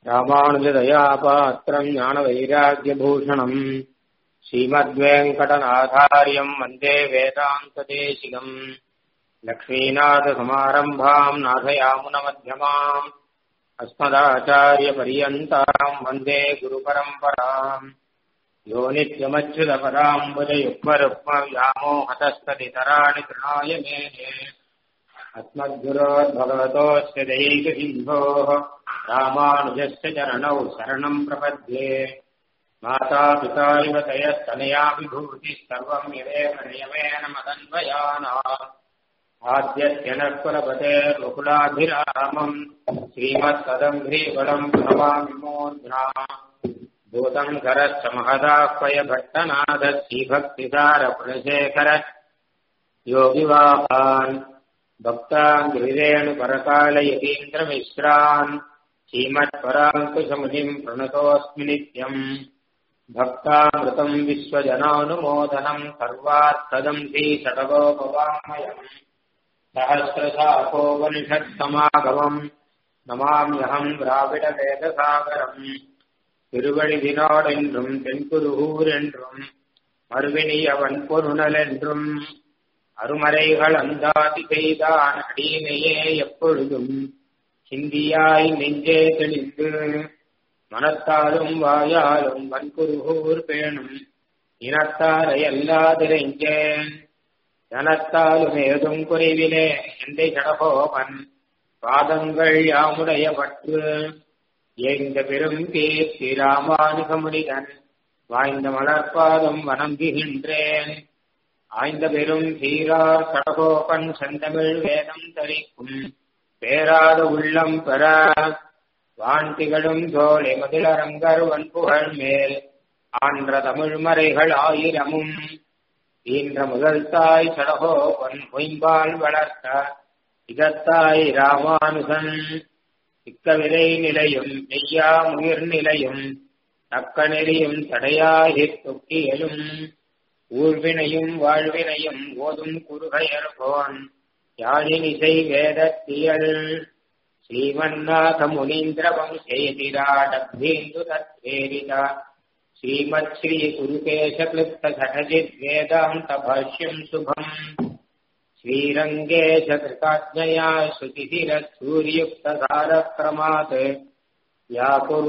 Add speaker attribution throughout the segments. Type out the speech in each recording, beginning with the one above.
Speaker 1: ராமானுஜதயாபாத்திரம் ஞானவைராக்கியபூஷணம் ஸ்ரீமத்வேங்கடநாதாரியம் வந்தே வேதாந்ததேசிகம் லக்ஷ்மீநாதசமாரம்பாம் நாதயாமுனமध्यமாம் अस्मदाचार्यपर्यन्ताम् वन्दे गुरुपरम्पराम् यो नित्यमच्युतपदाम्बुजयुग्मरुक्मव्यामोहतस्तदितराणि तृणाय मेने अस्मद्गुरोर्भगवतोऽस्य दैकसिन्धोः रामानुजस्य चरणौ शरणम् प्रपद्ये मातापिता इव तयस्तनया विभूतिः सर्वम् यदेव नियमेन मदन्वयाना आद्यस्य नः कुलपतेर्वकुलाभिरामम् श्रीमत्पदम्भ्रीबलम् प्रणमामि मूर्ध्ना भूतम् करश्च महदाह्वय भट्टनाथ श्रीभक्तिसारकुलशेखर योगिवाहान् भक्तान् गिरिरेणुपरकालयतीन्द्रमिश्रान् श्रीमत्पराङ्कुशमुनिम् प्रणतोऽस्मि नित्यम् भक्तामृतम् विश्वजनानुमोदनम् सर्वार्थदम् श्रीषटगोपवाङ्मयम् सहस्रशाखोपनिषत्समागमम् நமாமியகம் திராவிட வேதசாகரம் திருவழிதினாடென்றும் தென்குருகூர் என்றும் மறுவினியவன் பொருணல் என்றும் அருமறைகள் அந்தாதி செய்தான் அடியினையே எப்பொழுதும் சிந்தியாய் நெஞ்சே தெளிந்து மனத்தாலும் வாயாலும் வன்குருகூர் பேணும் இனத்தாரை அல்லாதிரைஞ்சேன் ஜனத்தாலும் ஏதும் குறைவிலே எந்தை ஜடகோபன் பாதங்கள் யாமுடைய பற்று எந்த பெரும் கீர்த்தி ராமானுகமுனிதன் வாய்ந்த மலர்பாதம் வணங்குகின்றேன் ஆய்ந்த பெரும் சீரார் கடகோபன் செந்தமிழ் வேதம் தரிக்கும் பேராத உள்ளம் பெற வான்திகளும் தோலை மதிலரங்கர் வன்புகழ் மேல் ஆன்ற தமிழ் மறைகள் ஆயிரமும் ஈன்ற முதல் தாய் சடகோபன் பொய்ம்பால் வளர்த்த இதத்தாய் ராமானுகன் இக்கவிலை நிலையும் மெய்யா முயிர் நிலையும் தக்க நெறியும் தடையாகித் தொக்கியலும் ஊழ்வினையும் வாழ்வினையும் ஓதும் குறுகையர்கோன் யாழினிசை வேதத்தியல் ஸ்ரீமன்னாத முனீந்திர வம்சேதிராடபீந்து தத்வேரிதா श्रीमत् श्री गुरुकेश क्लुप्त घटजित् वेदान्त भाष्यम् शुभम् श्रीरङ्गेश कृताज्ञया श्रुतिशिरसूर्युक्तधारक्रमात् या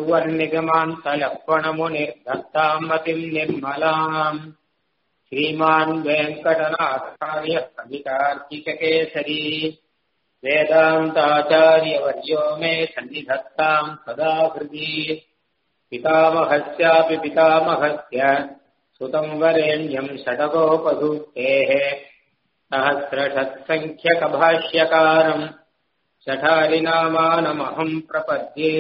Speaker 1: कुर्वन्निगमान्तलक्ष्मणमुनिर्दत्ताम् मतिम् निर्मलाम् श्रीमान् वेङ्कटनाथार्यः कवितार्किककेसरी वेदान्ताचार्यवर्यो मे सन्निधत्ताम् सदा हृदि पितामहस्यापि पितामहस्य सुतम् वरेण्यम् षडगोपधूतेः सहस्रषत्सङ्ख्यकभाष्यकारम् சடாரிநாமானமகம் பிரபத்யே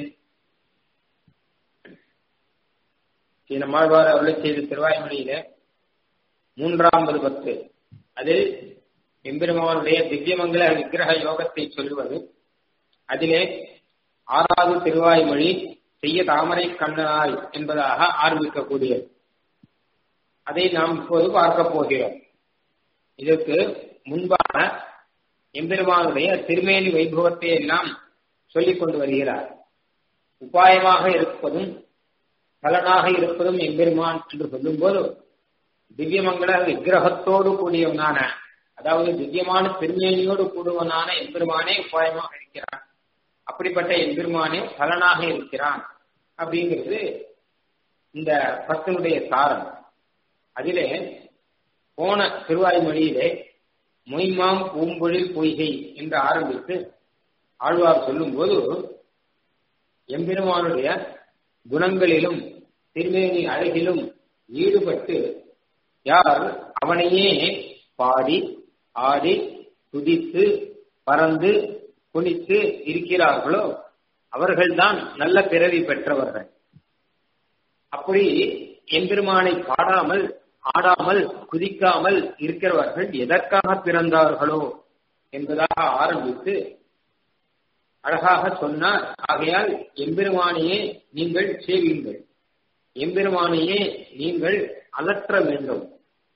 Speaker 1: நம்மாழ்வார் அருளை செய்த திருவாய்மொழியில மூன்றாம்பது பத்து அதில் எம்பெருமானுடைய திவ்யமங்கல விக்கிரக யோகத்தை சொல்லுவது அதிலே ஆறாவது திருவாய்மொழி செய்ய தாமரை கண்ணனாய் என்பதாக ஆரம்பிக்கக்கூடியது அதை நாம் இப்போது பார்க்க போகிறோம் இதற்கு முன்பாக எம்பெருமானுடைய திருமேனி வைபவத்தை எல்லாம் சொல்லிக் கொண்டு வருகிறார் உபாயமாக இருப்பதும் பலனாக இருப்பதும் எம்பெருமான் என்று சொல்லும்போது திவ்யமங்கல விக்கிரகத்தோடு கூடியவனான அதாவது திவ்யமான திருமேனியோடு கூடுவனான எம்பெருமானே உபாயமாக இருக்கிறான் அப்படிப்பட்ட எம்பெருமானே பலனாக இருக்கிறான் அப்படிங்கிறது இந்த பத்தினுடைய சாரம் அதிலே போன திருவாய்மொழியிலே மொய்மாம் பூம்பொழில் பொய்கை என்று ஆரம்பித்து ஆழ்வார் சொல்லும்போது எம்பெருமானுடைய குணங்களிலும் திருமேனி அழகிலும் ஈடுபட்டு யார் அவனையே பாடி ஆடி துதித்து பறந்து குனித்து இருக்கிறார்களோ அவர்கள்தான் நல்ல பிறவி பெற்றவர்கள் அப்படி எம்பெருமானை பாடாமல் ஆடாமல் குதிக்காமல் இருக்கிறவர்கள் எதற்காக பிறந்தார்களோ என்பதாக ஆரம்பித்து அழகாக சொன்னார் ஆகையால் எம்பெருமானையே நீங்கள் சேவியுங்கள் எம்பெருமானையே நீங்கள் அலற்ற வேண்டும்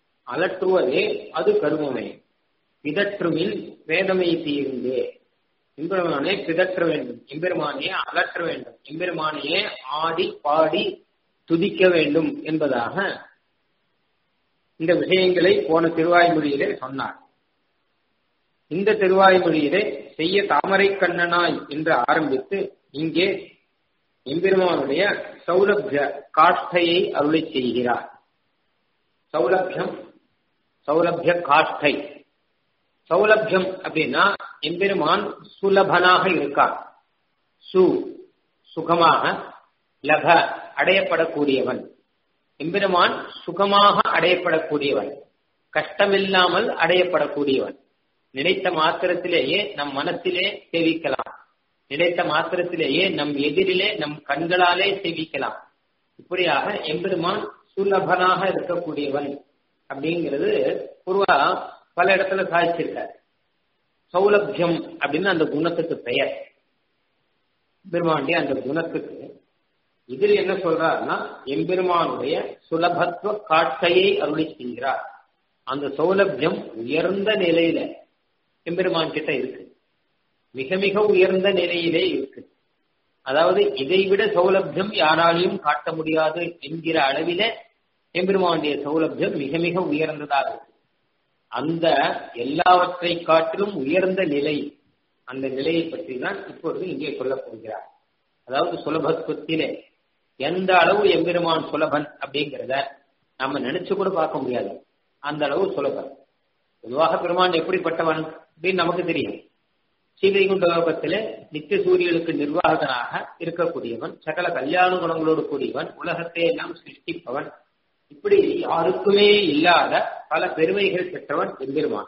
Speaker 1: அலற்றுவதே அது கருமமே பிதற்றுமின் வேதமை தீர்ந்தே எம்பெருமானை பிதற்ற வேண்டும் எம்பெருமானையே அகற்ற வேண்டும் எம்பெருமானையே ஆடி பாடி துதிக்க வேண்டும் என்பதாக இந்த விஷயங்களை போன திருவாய்மொழியிலே சொன்னார் இந்த திருவாய்மொழியிலே செய்ய தாமரை கண்ணனாய் என்று ஆரம்பித்து இங்கே எம்பெருமானுடைய சௌலபிய காஷ்டையை அருளை செய்கிறார் சௌலபியம் சௌலபிய காஷ்டை சௌலபியம் அப்படின்னா எம்பெருமான் சுலபனாக இருக்கார் சு சுகமாக லப அடையப்படக்கூடியவன் எம்பெருமான் சுகமாக அடையப்படக்கூடியவன் கஷ்டமில்லாமல் அடையப்படக்கூடியவன் நினைத்த மாத்திரத்திலேயே நம் மனத்திலே சேவிக்கலாம் நினைத்த மாத்திரத்திலேயே நம் எதிரிலே நம் கண்களாலே சேவிக்கலாம் இப்படியாக எம்பெருமான் சுலபனாக இருக்கக்கூடியவன் அப்படிங்கிறது பூர்வா பல இடத்துல சாதிச்சிருக்கார் சௌலபியம் அப்படின்னு அந்த குணத்துக்கு பெயர் பெருமாண்டி அந்த குணத்துக்கு இதில் என்ன சொல்றாருன்னா எம்பெருமானுடைய சுலபத்துவ காட்டையை அருளி செய்கிறார் அந்த சௌலபியம் உயர்ந்த நிலையில எம்பெருமான் கிட்ட இருக்கு மிக மிக உயர்ந்த நிலையிலே இருக்கு அதாவது இதை விட சௌலபியம் யாராலையும் காட்ட முடியாது என்கிற அளவில எம்பெருமானுடைய சௌலபியம் மிக மிக உயர்ந்ததாக இருக்கு அந்த எல்லாவற்றை காட்டிலும் உயர்ந்த நிலை அந்த நிலையை பற்றி தான் இப்பொழுது இங்கே சொல்லப் போகிறார் அதாவது சுலபத்துவத்திலே எந்த அளவு எம்பெருமான் சுலபன் அப்படிங்கிறத நம்ம நினைச்சு கூட பார்க்க முடியாது அந்த அளவு சுலபன் பொதுவாக பெருமான் எப்படிப்பட்டவன் அப்படின்னு நமக்கு தெரியும் ஸ்ரீவைகுண்ட லோகத்திலே நித்திய சூரியனுக்கு நிர்வாகனாக இருக்கக்கூடியவன் சகல கல்யாண குணங்களோடு கூடியவன் உலகத்தை எல்லாம் சிருஷ்டிப்பவன் இப்படி யாருக்குமே இல்லாத பல பெருமைகள் பெற்றவன் எம்பெருமான்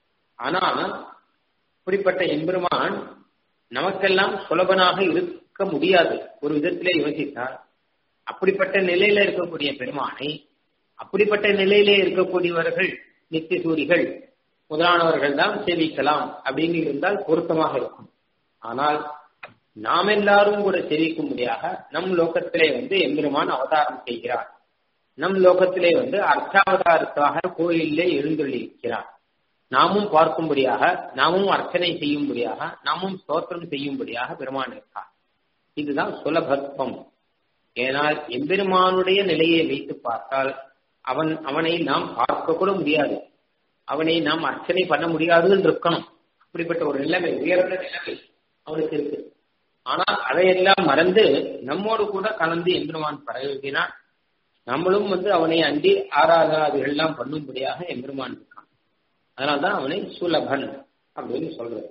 Speaker 1: ஆனால் இப்படிப்பட்ட எம்பெருமான் நமக்கெல்லாம் சுலபனாக இருக்க முடியாது ஒரு விதத்திலே யோசித்தால் அப்படிப்பட்ட நிலையில இருக்கக்கூடிய பெருமானை அப்படிப்பட்ட நிலையிலே இருக்கக்கூடியவர்கள் நித்திய சூரிகள் முதலானவர்கள் தான் சேவிக்கலாம் அப்படின்னு இருந்தால் பொருத்தமாக இருக்கும் ஆனால் நாம் எல்லாரும் கூட சேவிக்கும்படியாக நம் லோகத்திலே வந்து எம்பெருமான் அவதாரம் செய்கிறார் நம் லோகத்திலே வந்து அர்த்தாவதாரத்தாக கோயிலே எழுந்தொள்ளிருக்கிறார் நாமும் பார்க்கும்படியாக நாமும் அர்ச்சனை செய்யும்படியாக நாமும் ஸ்தோத்திரம் செய்யும்படியாக பெருமான் இருக்கார் இதுதான் சுலபத்வம் ஏனால் எம்பெருமானுடைய நிலையை வைத்து பார்த்தால் அவன் அவனை நாம் பார்க்க கூட முடியாது அவனை நாம் அர்ச்சனை பண்ண முடியாதுன்னு இருக்கணும் அப்படிப்பட்ட ஒரு நிலைமை உயர்ந்த நிலைமை அவனுக்கு இருக்கு ஆனால் அதையெல்லாம் மறந்து நம்மோடு கூட கலந்து எம்பெருமான் பரவினான் நம்மளும் வந்து அவனை அண்டி ஆராதனாதிகள் எல்லாம் பண்ணும்படியாக எம்பெருமான் இருக்கான் அதனால்தான் அவனை சுலபன் அப்படின்னு சொல்றது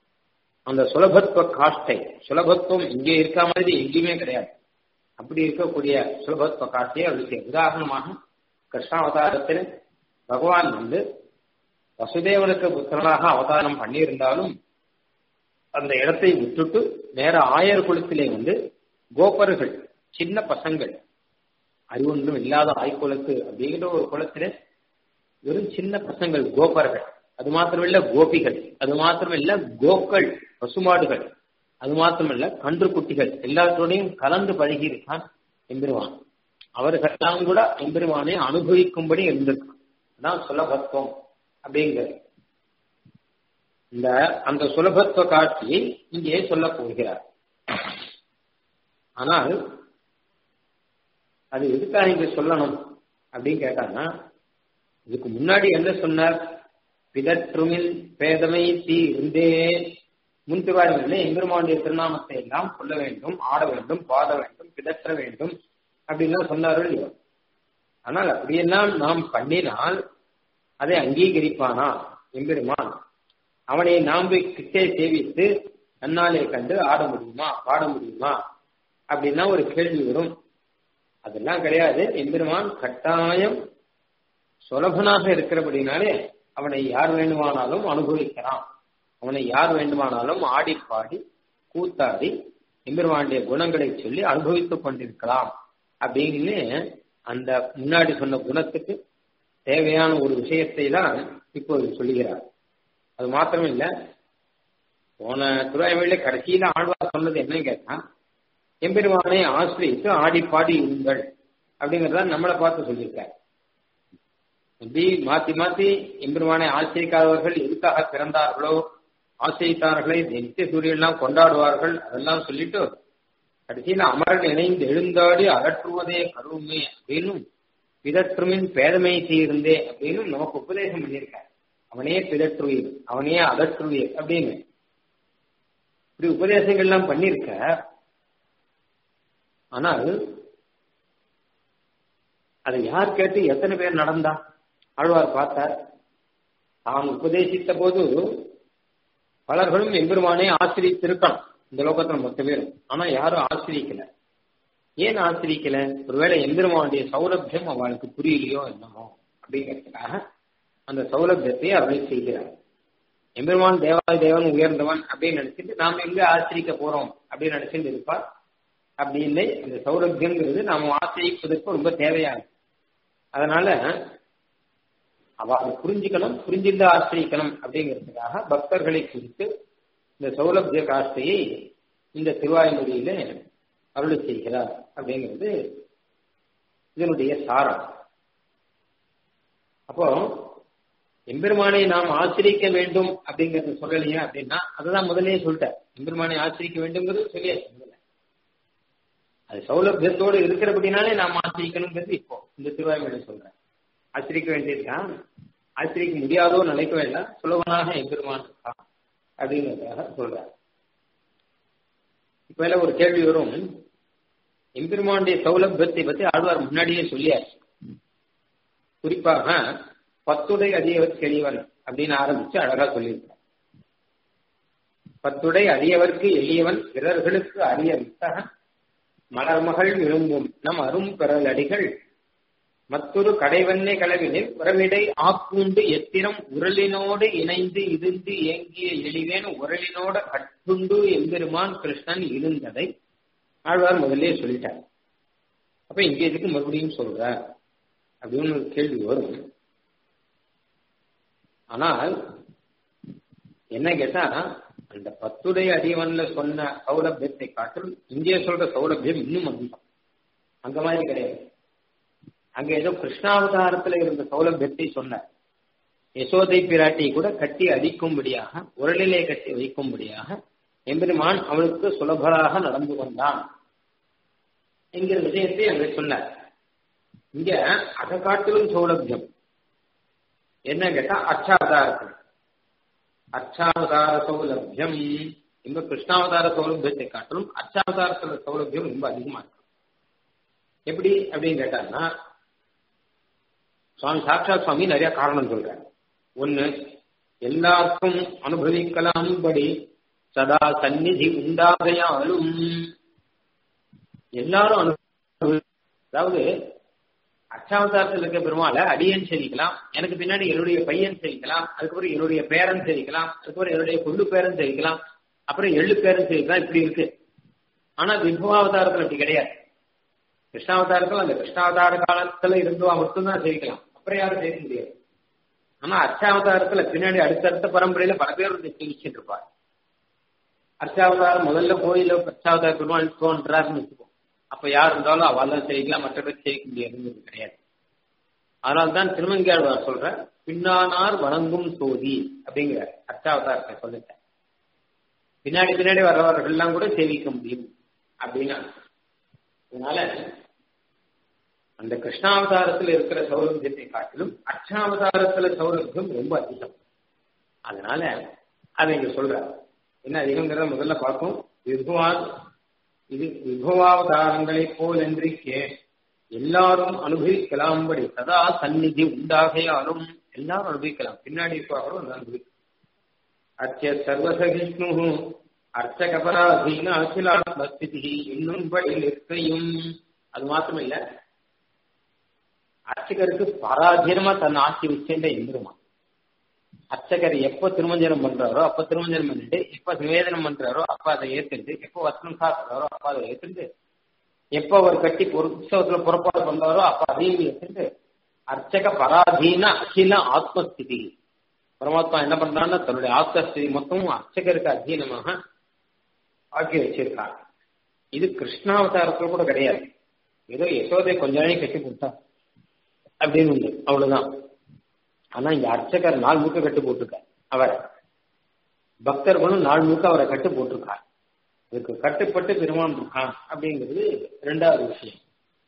Speaker 1: அந்த சுலபத்துவ காஷ்டை சுலபத்துவம் இங்கே இருக்க மாதிரி எங்கேயுமே கிடையாது அப்படி இருக்கக்கூடிய சுலபத்துவ காஷ்டையை அவளுக்கு உதாரணமாக கிருஷ்ணாவதாரத்தில் பகவான் வந்து வசுதேவனுக்கு புத்திரனாக அவதாரம் பண்ணியிருந்தாலும் அந்த இடத்தை விட்டுட்டு நேர ஆயர் குளத்திலே வந்து கோபர்கள் சின்ன பசங்கள் அறிவொன்றும் இல்லாத ஆய்குலத்து அப்படிங்கிற ஒரு குளத்திலே வெறும் சின்ன பசங்கள் கோபர்கள் அது மாத்திரமில்ல கோபிகள் அது மாத்திரமில்ல கோக்கள் பசுமாடுகள் அது மாத்திரமல்ல கன்று குட்டிகள் எல்லாத்தோடையும் கலந்து பழகி இருக்கான் எம்பெருவான் அவர்களெல்லாம் கூட எம்பெருமானை அனுபவிக்கும்படி இருந்திருக்கான் அதான் சுலபத்துவம் அப்படிங்கிறது இந்த அந்த சுலபத்துவ காட்சியை இங்கே சொல்ல போகிறார் ஆனால் அது எதுக்காக இங்க சொல்லணும் அப்படின்னு கேட்டாங்கன்னா இதுக்கு முன்னாடி என்ன சொன்னார் பிதற்றுமில் பேதமை தீ இருந்தே முன்திவாரிகளில் எம்பெருமானுடைய திருநாமத்தை எல்லாம் சொல்ல வேண்டும் ஆட வேண்டும் பாட வேண்டும் பிதற்ற வேண்டும் அப்படின்லாம் சொன்னார்கள் இல்லையோ ஆனால் அப்படியெல்லாம் நாம் பண்ணினால் அதை அங்கீகரிப்பானா எம்பெருமான் அவனை நாம் போய் கிட்டே சேவித்து நன்னாலே கண்டு ஆட முடியுமா பாட முடியுமா அப்படின்னா ஒரு கேள்வி வரும் அதெல்லாம் கிடையாது எம்பெருமான் கட்டாயம் சுலபனாக இருக்கிறபடினாலே அவனை யார் வேண்டுமானாலும் அனுபவிக்கலாம் அவனை யார் வேண்டுமானாலும் ஆடி பாடி கூத்தாடி எம்பெருமானுடைய குணங்களை சொல்லி அனுபவித்துக் கொண்டிருக்கலாம் அப்படின்னு அந்த முன்னாடி சொன்ன குணத்துக்கு தேவையான ஒரு விஷயத்தை தான் இப்போது சொல்லுகிறார் அது மாத்திரம் இல்ல போன துறைவழியில கடைசியில ஆழ்வார் சொன்னது என்னன்னு கேட்டா எம்பெருமானை ஆசிரியத்து ஆடி பாடி இருங்கள் அப்படிங்கறத நம்மளை பார்த்து சொல்லியிருக்காரு இப்படி மாத்தி மாத்தி எம்பெருமானை ஆசிரிக்காதவர்கள் எதுக்காக பிறந்தார்களோ ஆசிரித்தார்களை நித்திய சூரியன்லாம் கொண்டாடுவார்கள் அதெல்லாம் சொல்லிட்டு கடைசியில அமரன் இணைந்து எழுந்தாடி அகற்றுவதே கருவுமே அப்படின்னும் பிதற்றுமின் பேதமை செய்யிருந்தே அப்படின்னு நமக்கு உபதேசம் பண்ணியிருக்கார் அவனே பிதற்றுவீர் அவனே அகற்றுவீர் அப்படின்னு இப்படி உபதேசங்கள்லாம் பண்ணியிருக்க ஆனால் அதை யார் கேட்டு எத்தனை பேர் நடந்தா ஆழ்வார் பார்த்தார் தான் உபதேசித்த போது பலர்களும் எம்பெருமானே ஆசிரியத்திருக்கணும் இந்த லோகத்துல மொத்த பேரும் ஆனா யாரும் ஆசிரியக்கல ஏன் ஆசிரியக்கல ஒருவேளை எம்பெருமானுடைய சௌலபியம் அவளுக்கு புரியலையோ என்னமோ அப்படிங்கிறதுக்காக அந்த சௌலபியத்தை அருளை செய்கிறார் எம்பெருமான் தேவாதி தேவன் உயர்ந்தவன் அப்படின்னு நினைச்சிட்டு நாம் எங்க ஆசிரிக்க போறோம் அப்படின்னு நினைச்சிட்டு இருப்பார் அப்படி இல்லை அந்த சௌலபியங்கிறது நாம ஆசிரியப்பதற்கு ரொம்ப தேவையானது அதனால அவ அதை புரிஞ்சுக்கணும் புரிஞ்சிருந்து ஆசிரியக்கணும் அப்படிங்கிறதுக்காக பக்தர்களை குறித்து இந்த சௌலபிய காஷ்டையை இந்த திருவாய்மொழியில அருள் செய்கிறார் அப்படிங்கிறது இதனுடைய சாரம் அப்போ எம்பெருமானை நாம் ஆசிரிக்க வேண்டும் அப்படிங்கறது சொல்லலையா அப்படின்னா அதுதான் முதலே சொல்லிட்டேன் எம்பெருமானை ஆசிரிக்க வேண்டும்ங்கிறது சொல்லியாச்சு முதல்ல அது சௌலபியத்தோடு இருக்கிறபடினாலே நாம் ஆசிரிக்கணுங்கிறது இப்போ இந்த திருவாய்மொழி சொல்றேன் ஆசிரிக்க வேண்டியிருக்கான் ஆசிரிக்க முடியாதோ நினைக்க வேண்டாம் சுலபனாக எம்பெருமான் இருக்கான் அப்படிங்கிறதுக்காக சொல்றார் இப்ப எல்லாம் ஒரு கேள்வி வரும் எம்பெருமானுடைய சௌலபியத்தை பத்தி ஆழ்வார் முன்னாடியே சொல்லியாச்சு குறிப்பாக பத்துடை அடியவர் தெளிவன் அப்படின்னு ஆரம்பிச்சு அழகா சொல்லியிருக்கார் பத்துடை அடியவர்க்கு எளியவன் பிறர்களுக்கு அரிய வித்தகன் மலர்மகள் விரும்பும் நம் அரும் பெறலடிகள் மற்றொரு கடைவண்ணை களவினில் உறவிடை ஆக்கூண்டு எத்திரம் உரலினோடு இணைந்து இருந்து ஏங்கிய எளிவேன் உரலினோட கட்டுண்டு எம்பெருமான் கிருஷ்ணன் இருந்ததை ஆழ்வார் முதல்ல சொல்லிட்டார் அப்ப இங்க எதுக்கு மறுபடியும் சொல்ற அப்படின்னு ஒரு கேள்வி வரும் ஆனால் என்ன கேட்டா அந்த பத்துடைய அடிவன்ல சொன்ன சௌலபியத்தை காட்டிலும் இங்கே சொல்ற சௌலபியம் இன்னும் அதிகம் அந்த மாதிரி கிடையாது அங்க ஏதோ கிருஷ்ணாவதாரத்துல இருந்த சௌலபியத்தை சொன்னார் யசோதை பிராட்டியை கூட கட்டி அடிக்கும்படியாக உரலிலே கட்டி வைக்கும்படியாக எம்பெருமான் அவனுக்கு சுலபராக நடந்து கொண்டான் என்கிற விஷயத்தை அங்க சொன்னார் இங்க அதை காட்டிலும் சௌலபியம் என்ன கேட்டா அச்சாவதாரத்தில் அச்சாவதார சௌலபியம் இந்த கிருஷ்ணாவதார சௌலபியத்தை காட்டிலும் அச்சாவதாரத்தோட சௌலபியம் ரொம்ப அதிகமா இருக்கு எப்படி அப்படின்னு கேட்டாங்கன்னா சுவாமி சாட்சாத் சுவாமி நிறைய காரணம் சொல்றாரு ஒண்ணு எல்லாருக்கும் அனுபவிக்கலாம்படி சதா சந்நிதி உண்டாகையாலும் எல்லாரும் அனுபவி அதாவது அச்சாவதாரத்தில் இருக்க பெருமாளை அடியன் செவிக்கலாம் எனக்கு பின்னாடி என்னுடைய பையன் செவிக்கலாம் அதுக்கப்புறம் என்னுடைய பேரன் செவிக்கலாம் அதுக்கப்புறம் என்னுடைய கொள்ளு பேரன் செவிக்கலாம் அப்புறம் எள்ளு பேரன் செவிக்கலாம் இப்படி இருக்கு ஆனா விபவாவதாரத்தில் அப்படி கிடையாது கிருஷ்ணாவதாரத்தில் அந்த கிருஷ்ணாவதார காலத்துல இருந்தவா மட்டும்தான் சேவிக்கலாம் அப்புறம் யாரும் சேவிக்க முடியாது ஆனா அர்ச்சாவதாரத்துல பின்னாடி அடுத்தடுத்த பரம்பரையில பல பேர் வந்து சேவிச்சுட்டு இருப்பார் அர்ச்சாவதாரம் முதல்ல கோயில அர்ச்சாவதார பெருமாள் தோன்றாருன்னு வச்சுக்கோ அப்ப யார் இருந்தாலும் அவெல்லாம் செய்யலாம் மற்ற பேர் செய்ய முடியாதுங்கிறது கிடையாது அதனால தான் திருமங்கியாழ்வார் சொல்ற பின்னானார் வணங்கும் சோதி அப்படிங்கிற அர்ச்சாவதாரத்தை சொல்லிட்டேன் பின்னாடி பின்னாடி வர்றவர்கள்லாம் கூட சேவிக்க முடியும் அப்படின்னா அதனால அந்த கிருஷ்ணாவதாரத்தில் இருக்கிற சௌலபியத்தை காட்டிலும் அச்சாவதாரத்துல சௌலபியம் ரொம்ப அதிகம் அதனால அதை இங்க சொல்ற என்ன அதிகங்கிறத முதல்ல பார்ப்போம் விபுவா இது விபவாவதாரங்களைப் போல் என்றிக்கே எல்லாரும் அனுபவிக்கலாம்படி சதா சந்நிதி உண்டாகையாலும் எல்லாரும் அனுபவிக்கலாம் பின்னாடி இருப்பார்களோ அனுபவிக்கலாம் அச்ச சர்வசகிஷ்ணு அர்ச்சகபராதீன அகிலாத்மஸ்திதி இன்னும் படி நிற்கையும் அது மாத்திரம் இல்ல அர்ச்சகருக்கு பராதீனமா தன் ஆட்சி வச்சேன்ற எந்திரமா அர்ச்சகர் எப்ப திருமஞ்சனம் பண்றாரோ அப்ப திருமஞ்சனம் பண்ணிட்டு எப்ப நிவேதனம் பண்றாரோ அப்ப அதை ஏத்துட்டு எப்ப வசனம் சாப்பிடுறாரோ அப்ப அதை ஏத்துட்டு எப்ப அவர் கட்டி உற்சவத்துல புறப்பாடு பண்றாரோ அப்ப அதையும் ஏத்துட்டு அர்ச்சக பராதீன அகில ஆத்மஸ்திதி பரமாத்மா என்ன பண்றான்னா தன்னுடைய ஆத்மஸ்திதி மொத்தமும் அர்ச்சகருக்கு அധീனமாக ஆக்கி வச்சிருக்காங்க இது கிருஷ்ணாவதாரத்துல கூட கிடையாது ஏதோ யசோதை கொஞ்ச நாளைக்கு கட்டி கொடுத்தா அப்படின்னு உண்டு அவ்வளவுதான் ஆனா இங்க அர்ச்சகர் நாள் முழுக்க கட்டு போட்டிருக்க அவர் பக்தர்களும் நாள் முழுக்க அவரை கட்டு போட்டிருக்கார் அதுக்கு கட்டுப்பட்டு பெருமான் இருக்கான் அப்படிங்கிறது ரெண்டாவது விஷயம்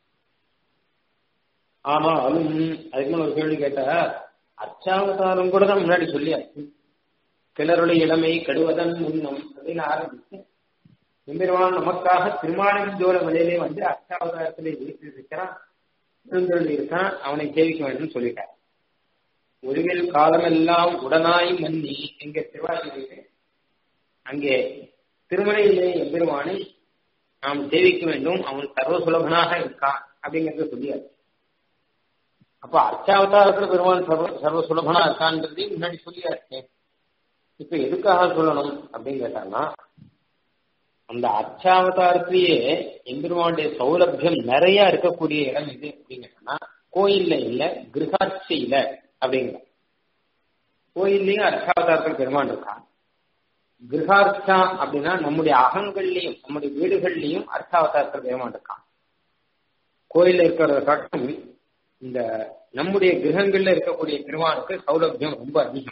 Speaker 1: ஆனாலும் அதுக்கு மேல ஒரு கேள்வி கேட்டா அச்சாவதாரம் கூட தான் முன்னாடி சொல்லியாச்சு கிளருடைய இளமை கடுவதன் முன்னம் அப்படின்னு ஆரம்பிச்சு எம்பெருமான் நமக்காக திருமாலிருந்தோர வழியிலே வந்து அச்சாவதாரத்திலே வீட்டில் இருக்கிறான் எழுந்தருள் இருக்கான் அவனை சேவிக்க வேண்டும் சொல்லிட்டார் ஒருவில் காலமெல்லாம் உடனாய் மன்னி எங்க திருவாரூரிலே அங்கே திருமலையிலே எம்பெருமானை நாம் சேவிக்க வேண்டும் அவன் சர்வ சுலபனாக இருக்கான் அப்படிங்கறத சொல்லியாச்சு அப்ப அர்ச்சாவதாரத்துல பெருமான் சர்வ சர்வ சுலபனா இருக்கான்றதையும் முன்னாடி சொல்லியாச்சு இப்ப எதுக்காக சொல்லணும் அப்படின்னு கேட்டாங்கன்னா அந்த அர்ச்சாவதாரத்திலேயே எம்பெருமானுடைய சௌலபியம் நிறைய இருக்கக்கூடிய இடம் இது அப்படின்னு சொன்னா கோயில்ல இல்ல கிரகாட்சியில அப்படிங்கிற கோயில்லையும் அர்ச்சாவதாரத்தில் பெருமான் இருக்கான் கிரகார்த்தா அப்படின்னா நம்முடைய அகங்கள்லயும் நம்முடைய வீடுகள்லயும் அர்ச்சாவதாரத்தில் பெருமான் இருக்கான் கோயில்ல இருக்கிறத காட்டும் இந்த நம்முடைய கிரகங்கள்ல இருக்கக்கூடிய பெருமானுக்கு சௌலபியம் ரொம்ப அதிகம்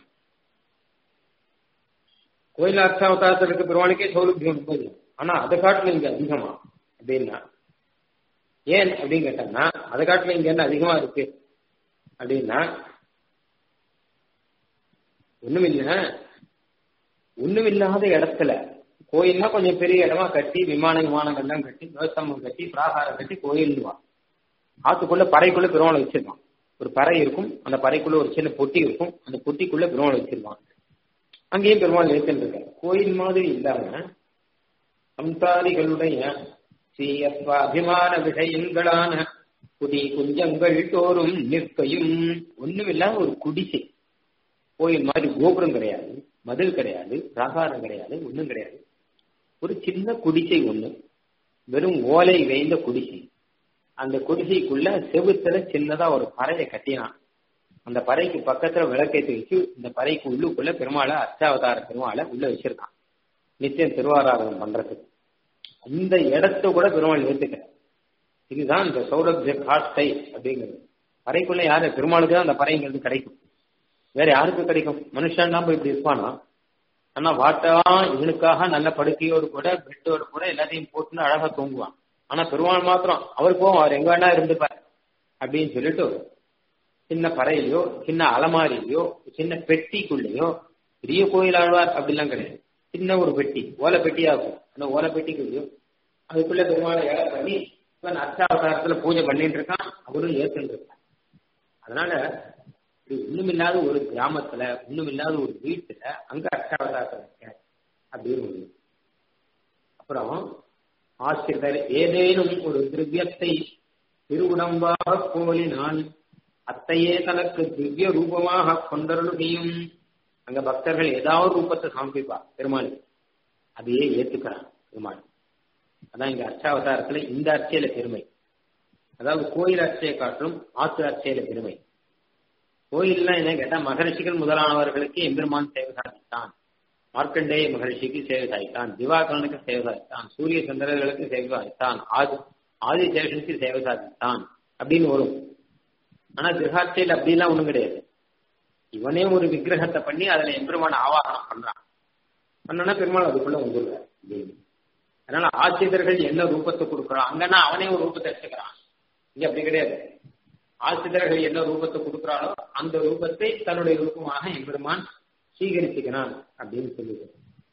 Speaker 1: கோயில் அர்ச்சாவதாரத்தில் இருக்க பெருமானுக்கே சௌலபியம் ரொம்ப அதிகம் ஆனா அதை காட்டுல இங்க அதிகமா அப்படின்னா ஏன் அப்படின்னு கேட்டோம்னா அதை காட்டுல இங்க என்ன அதிகமா இருக்கு அப்படின்னா ஒண்ணுமில்ல ஒண்ணுமில்லாத இடத்துல கோயில்னா கொஞ்சம் பெரிய இடமா கட்டி விமான விமானங்கள்லாம் கட்டி விவசாயம் கட்டி பிராகாரம் கட்டி கோயில்வா ஆத்துக்குள்ள பறைக்குள்ள பெருமாளை வச்சிருக்கான் ஒரு பறை இருக்கும் அந்த பறைக்குள்ள ஒரு சின்ன பொட்டி இருக்கும் அந்த பொட்டிக்குள்ள பெருமாளை வச்சிருப்பான் அங்கேயும் பெருமாள் இருக்கின்ற கோயில் மாதிரி இல்லாம சம்சாரிகளுடைய ஸ்ரீயத்வ அபிமான விஷயங்களான குடி குஞ்சங்கள் தோறும் நிற்கையும் ஒண்ணுமில்லாம ஒரு குடிசை கோயில் மாதிரி கோபுரம் கிடையாது மதில் கிடையாது பிராகாரம் கிடையாது ஒண்ணும் கிடையாது ஒரு சின்ன குடிசை ஒண்ணு வெறும் ஓலை வேய்ந்த குடிசை அந்த குடிசைக்குள்ள செவுத்துல சின்னதா ஒரு பறையை கட்டினான் அந்த பறைக்கு பக்கத்துல விளக்கேற்றி வச்சு இந்த பறைக்கு உள்ளுக்குள்ள பெருமாளை அர்ச்சாவதார பெருமாளை உள்ள வச்சிருக்கான் நித்தியம் திருவாராதனம் பண்றதுக்கு இந்த இடத்த கூட பெருமாள் ஏத்துக்கிறார் இதுதான் இந்த சௌரபிய காட்டை அப்படிங்கிறது பறைக்குள்ள யாரு பெருமாளுக்கு தான் அந்த பறைங்கிறது கிடைக்கும் வேற யாருக்கு கிடைக்கும் மனுஷன் தான் போய் இப்படி இருப்பானா ஆனா வாட்டா இவனுக்காக நல்ல படுக்கையோடு கூட பெட்டோடு கூட எல்லாத்தையும் போட்டுன்னு அழகா தூங்குவான் ஆனா பெருமாள் மாத்திரம் அவர் போவோம் அவர் எங்க வேணா இருந்துப்பார் அப்படின்னு சொல்லிட்டு சின்ன பறையிலையோ சின்ன அலமாரிலையோ சின்ன பெட்டிக்குள்ளேயோ பெரிய கோயில் ஆழ்வார் அப்படிலாம் கிடையாது சின்ன ஒரு பெட்டி ஓலை பெட்டியா இருக்கும் அந்த ஓலை பெட்டிக்குள்ளேயோ அதுக்குள்ள பெருமாளை ஏழை பண்ணி இவன் அர்ச்சாவதாரத்துல பூஜை பண்ணிட்டு இருக்கான் அவரும் ஏத்துட்டு இருக்கான் அதனால இது ஒண்ணுமில்லாத ஒரு கிராமத்துல ஒண்ணுமில்லாத ஒரு வீட்டுல அங்க அர்ச்சாவதாரத்தில் இருக்க அப்படின்னு ஒண்ணு அப்புறம் ஆசிரியர் ஏதேனும் ஒரு திரவியத்தை திருவுடம்பாக கோலினான் அத்தையே தனக்கு திவ்ய ரூபமாக கொண்டருளுகையும் அங்க பக்தர்கள் ஏதாவது ரூபத்தை சமர்ப்பிப்பா பெருமாள் அதையே ஏத்துக்கிறான் பெருமாள் அதான் இங்க அர்ச்சாவதாரத்துல இந்த அர்ச்சையில பெருமை அதாவது கோயில் அர்ச்சையை காட்டிலும் ஆத்து அர்ச்சையில பெருமை கோயில்லாம் என்ன கேட்டா மகரிஷிகள் முதலானவர்களுக்கு எம்பெருமான் சேவை சாதித்தான் மார்க்கண்டேய மகரிஷிக்கு சேவை சாதித்தான் திவாகரனுக்கு சேவை சாதித்தான் சூரிய சந்திரர்களுக்கு சேவை சாதித்தான் ஆதி ஆதிசேஷனுக்கு சேவை சாதித்தான் அப்படின்னு வரும் ஆனா கிரகாட்சியில் அப்படிலாம் ஒண்ணும் கிடையாது இவனே ஒரு விக்கிரகத்தை பண்ணி அதுல எம்பெருமான ஆவாகனம் பண்றான் பண்ணனா பெருமாள் அதுக்குள்ள வந்துடுவார் அப்படின்னு அதனால ஆசிரியர்கள் என்ன ரூபத்தை கொடுக்குறான் அங்கன்னா அவனே ஒரு ரூபத்தை எடுத்துக்கிறான் இங்க அப்படி கிடையாது ஆசிரியர்கள் என்ன ரூபத்தை கொடுக்குறானோ அந்த ரூபத்தை தன்னுடைய ரூபமாக எம்பெருமான் சீகரிச்சுக்கிறான் அப்படின்னு சொல்லுது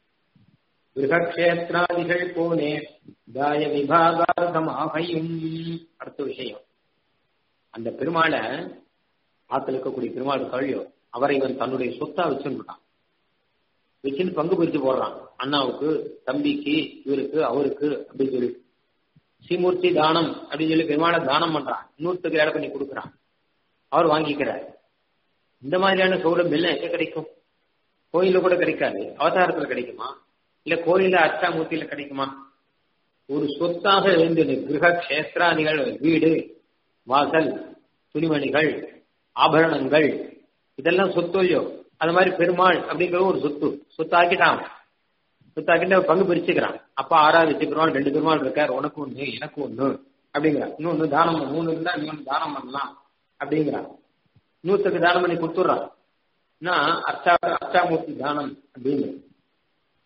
Speaker 1: கிரகக்ஷேத்ராதிகள் போனே தாய விபாகார்த்தம் ஆகையும் அடுத்த விஷயம் அந்த பெருமாளை ஆத்துல இருக்கக்கூடிய பெருமாள் கழியோ அவரை இவன் தன்னுடைய சொத்தா வச்சுருக்கான் வச்சுன்னு பங்கு பிரிச்சு போடுறான் அண்ணாவுக்கு தம்பிக்கு இவருக்கு அவருக்கு அப்படின்னு சொல்லி ஸ்ரீமூர்த்தி தானம் அப்படின்னு சொல்லி பெருமாளை தானம் பண்றான் இன்னொருத்தருக்கு ஏட பண்ணி கொடுக்குறான் அவர் வாங்கிக்கிறார் இந்த மாதிரியான சௌலபியம் எல்லாம் எங்க கிடைக்கும் கோயில கூட கிடைக்காது அவதாரத்துல கிடைக்குமா இல்ல கோயில அச்சாமூர்த்தியில கிடைக்குமா ஒரு சொத்தாக எழுந்தது கிரக கஷேத்ராதிகள் வீடு வாசல் துணிமணிகள் ஆபரணங்கள் இதெல்லாம் சொத்து இல்லையோ அது மாதிரி பெருமாள் அப்படிங்கிற ஒரு சொத்து சொத்தாக்கிட்டான் சொத்தாக்கிட்டு பங்கு பிரிச்சுக்கிறான் அப்பா ஆறாவது பெருமாள் ரெண்டு பெருமாள் இருக்கார் உனக்கு ஒண்ணு எனக்கு ஒண்ணு அப்படிங்கிறான் இன்னொன்னு தானம் மூணு இருந்தா இன்னொன்னு தானம் பண்ணலாம் அப்படிங்கிறான் இன்னொருத்தருக்கு தானம் பண்ணி கொடுத்துட்றான் அர்ச்சா அர்ச்சாமூர்த்தி தானம் அப்படின்னு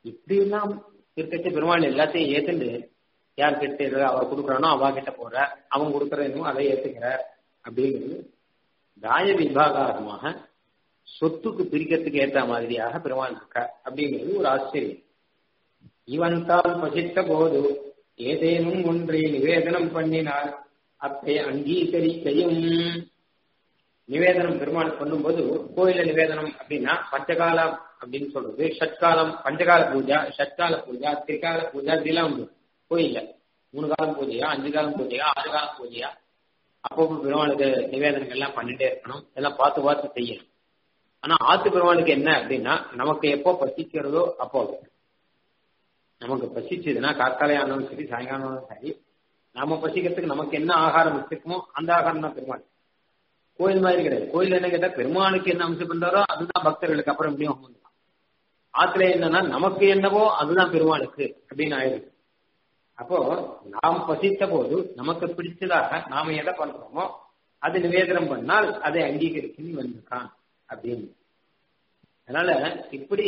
Speaker 1: இப்படி எல்லாம் இருக்கச்ச பெருமாள் எல்லாத்தையும் ஏத்துண்டு யார் கிட்ட அவர் கொடுக்குறானோ அவ கிட்ட போற அவன் கொடுக்குற இன்னும் அதை ஏத்துக்கிற அப்படிங்கிறது தாய விபாகாரமாக சொத்துக்கு பிரிக்கிறதுக்கு ஏத்த மாதிரியாக பெருமாள் இருக்க அப்படிங்கிறது ஒரு ஆச்சரியம் இவன் தான் பசித்த போது ஏதேனும் ஒன்றை நிவேதனம் பண்ணினால் அப்பை அங்கீகரிக்கையும் நிவேதனம் பெருமாள் பண்ணும்போது கோயில நிவேதனம் அப்படின்னா பஞ்சகாலம் அப்படின்னு சொல்றது ஷட்காலம் பஞ்சகால பூஜா ஷட்கால பூஜா திரிகால பூஜா இதெல்லாம் உண்டு கோயில்ல மூணு காலம் பூஜையா அஞ்சு காலம் பூஜையா ஆறு காலம் பூஜையா அப்பப்போ பெருமாளுக்கு நிவேதனங்கள் எல்லாம் பண்ணிட்டே இருக்கணும் எல்லாம் பார்த்து பார்த்து செய்யணும் ஆனா ஆத்து பெருமாளுக்கு என்ன அப்படின்னா நமக்கு எப்போ பசிக்கிறதோ அப்போ நமக்கு பசிச்சதுன்னா காத்தாலே ஆனாலும் சரி சாயங்காலம் ஆனாலும் சரி நாம பசிக்கிறதுக்கு நமக்கு என்ன ஆகாரம் வச்சிருக்கோமோ அந்த ஆகாரம் தான் பெருமாள் கோயில் மாதிரி கிடையாது கோயில் என்ன கேட்டா பெருமாளுக்கு என்ன அம்சம் பண்றாரோ அதுதான் பக்தர்களுக்கு அப்புறம் எப்படியும் வந்துடும் ஆத்துல என்னன்னா நமக்கு என்னவோ அதுதான் பெருமாளுக்கு அப்படின்னு ஆயிடுது அப்போ நாம் பசித்த போது நமக்கு பிடிச்சதாக நாம எதை பண்றோமோ அது நிவேதனம் பண்ணால் அதை அங்கீகரிக்கணும் வந்திருக்கான் அப்படின்னு அதனால இப்படி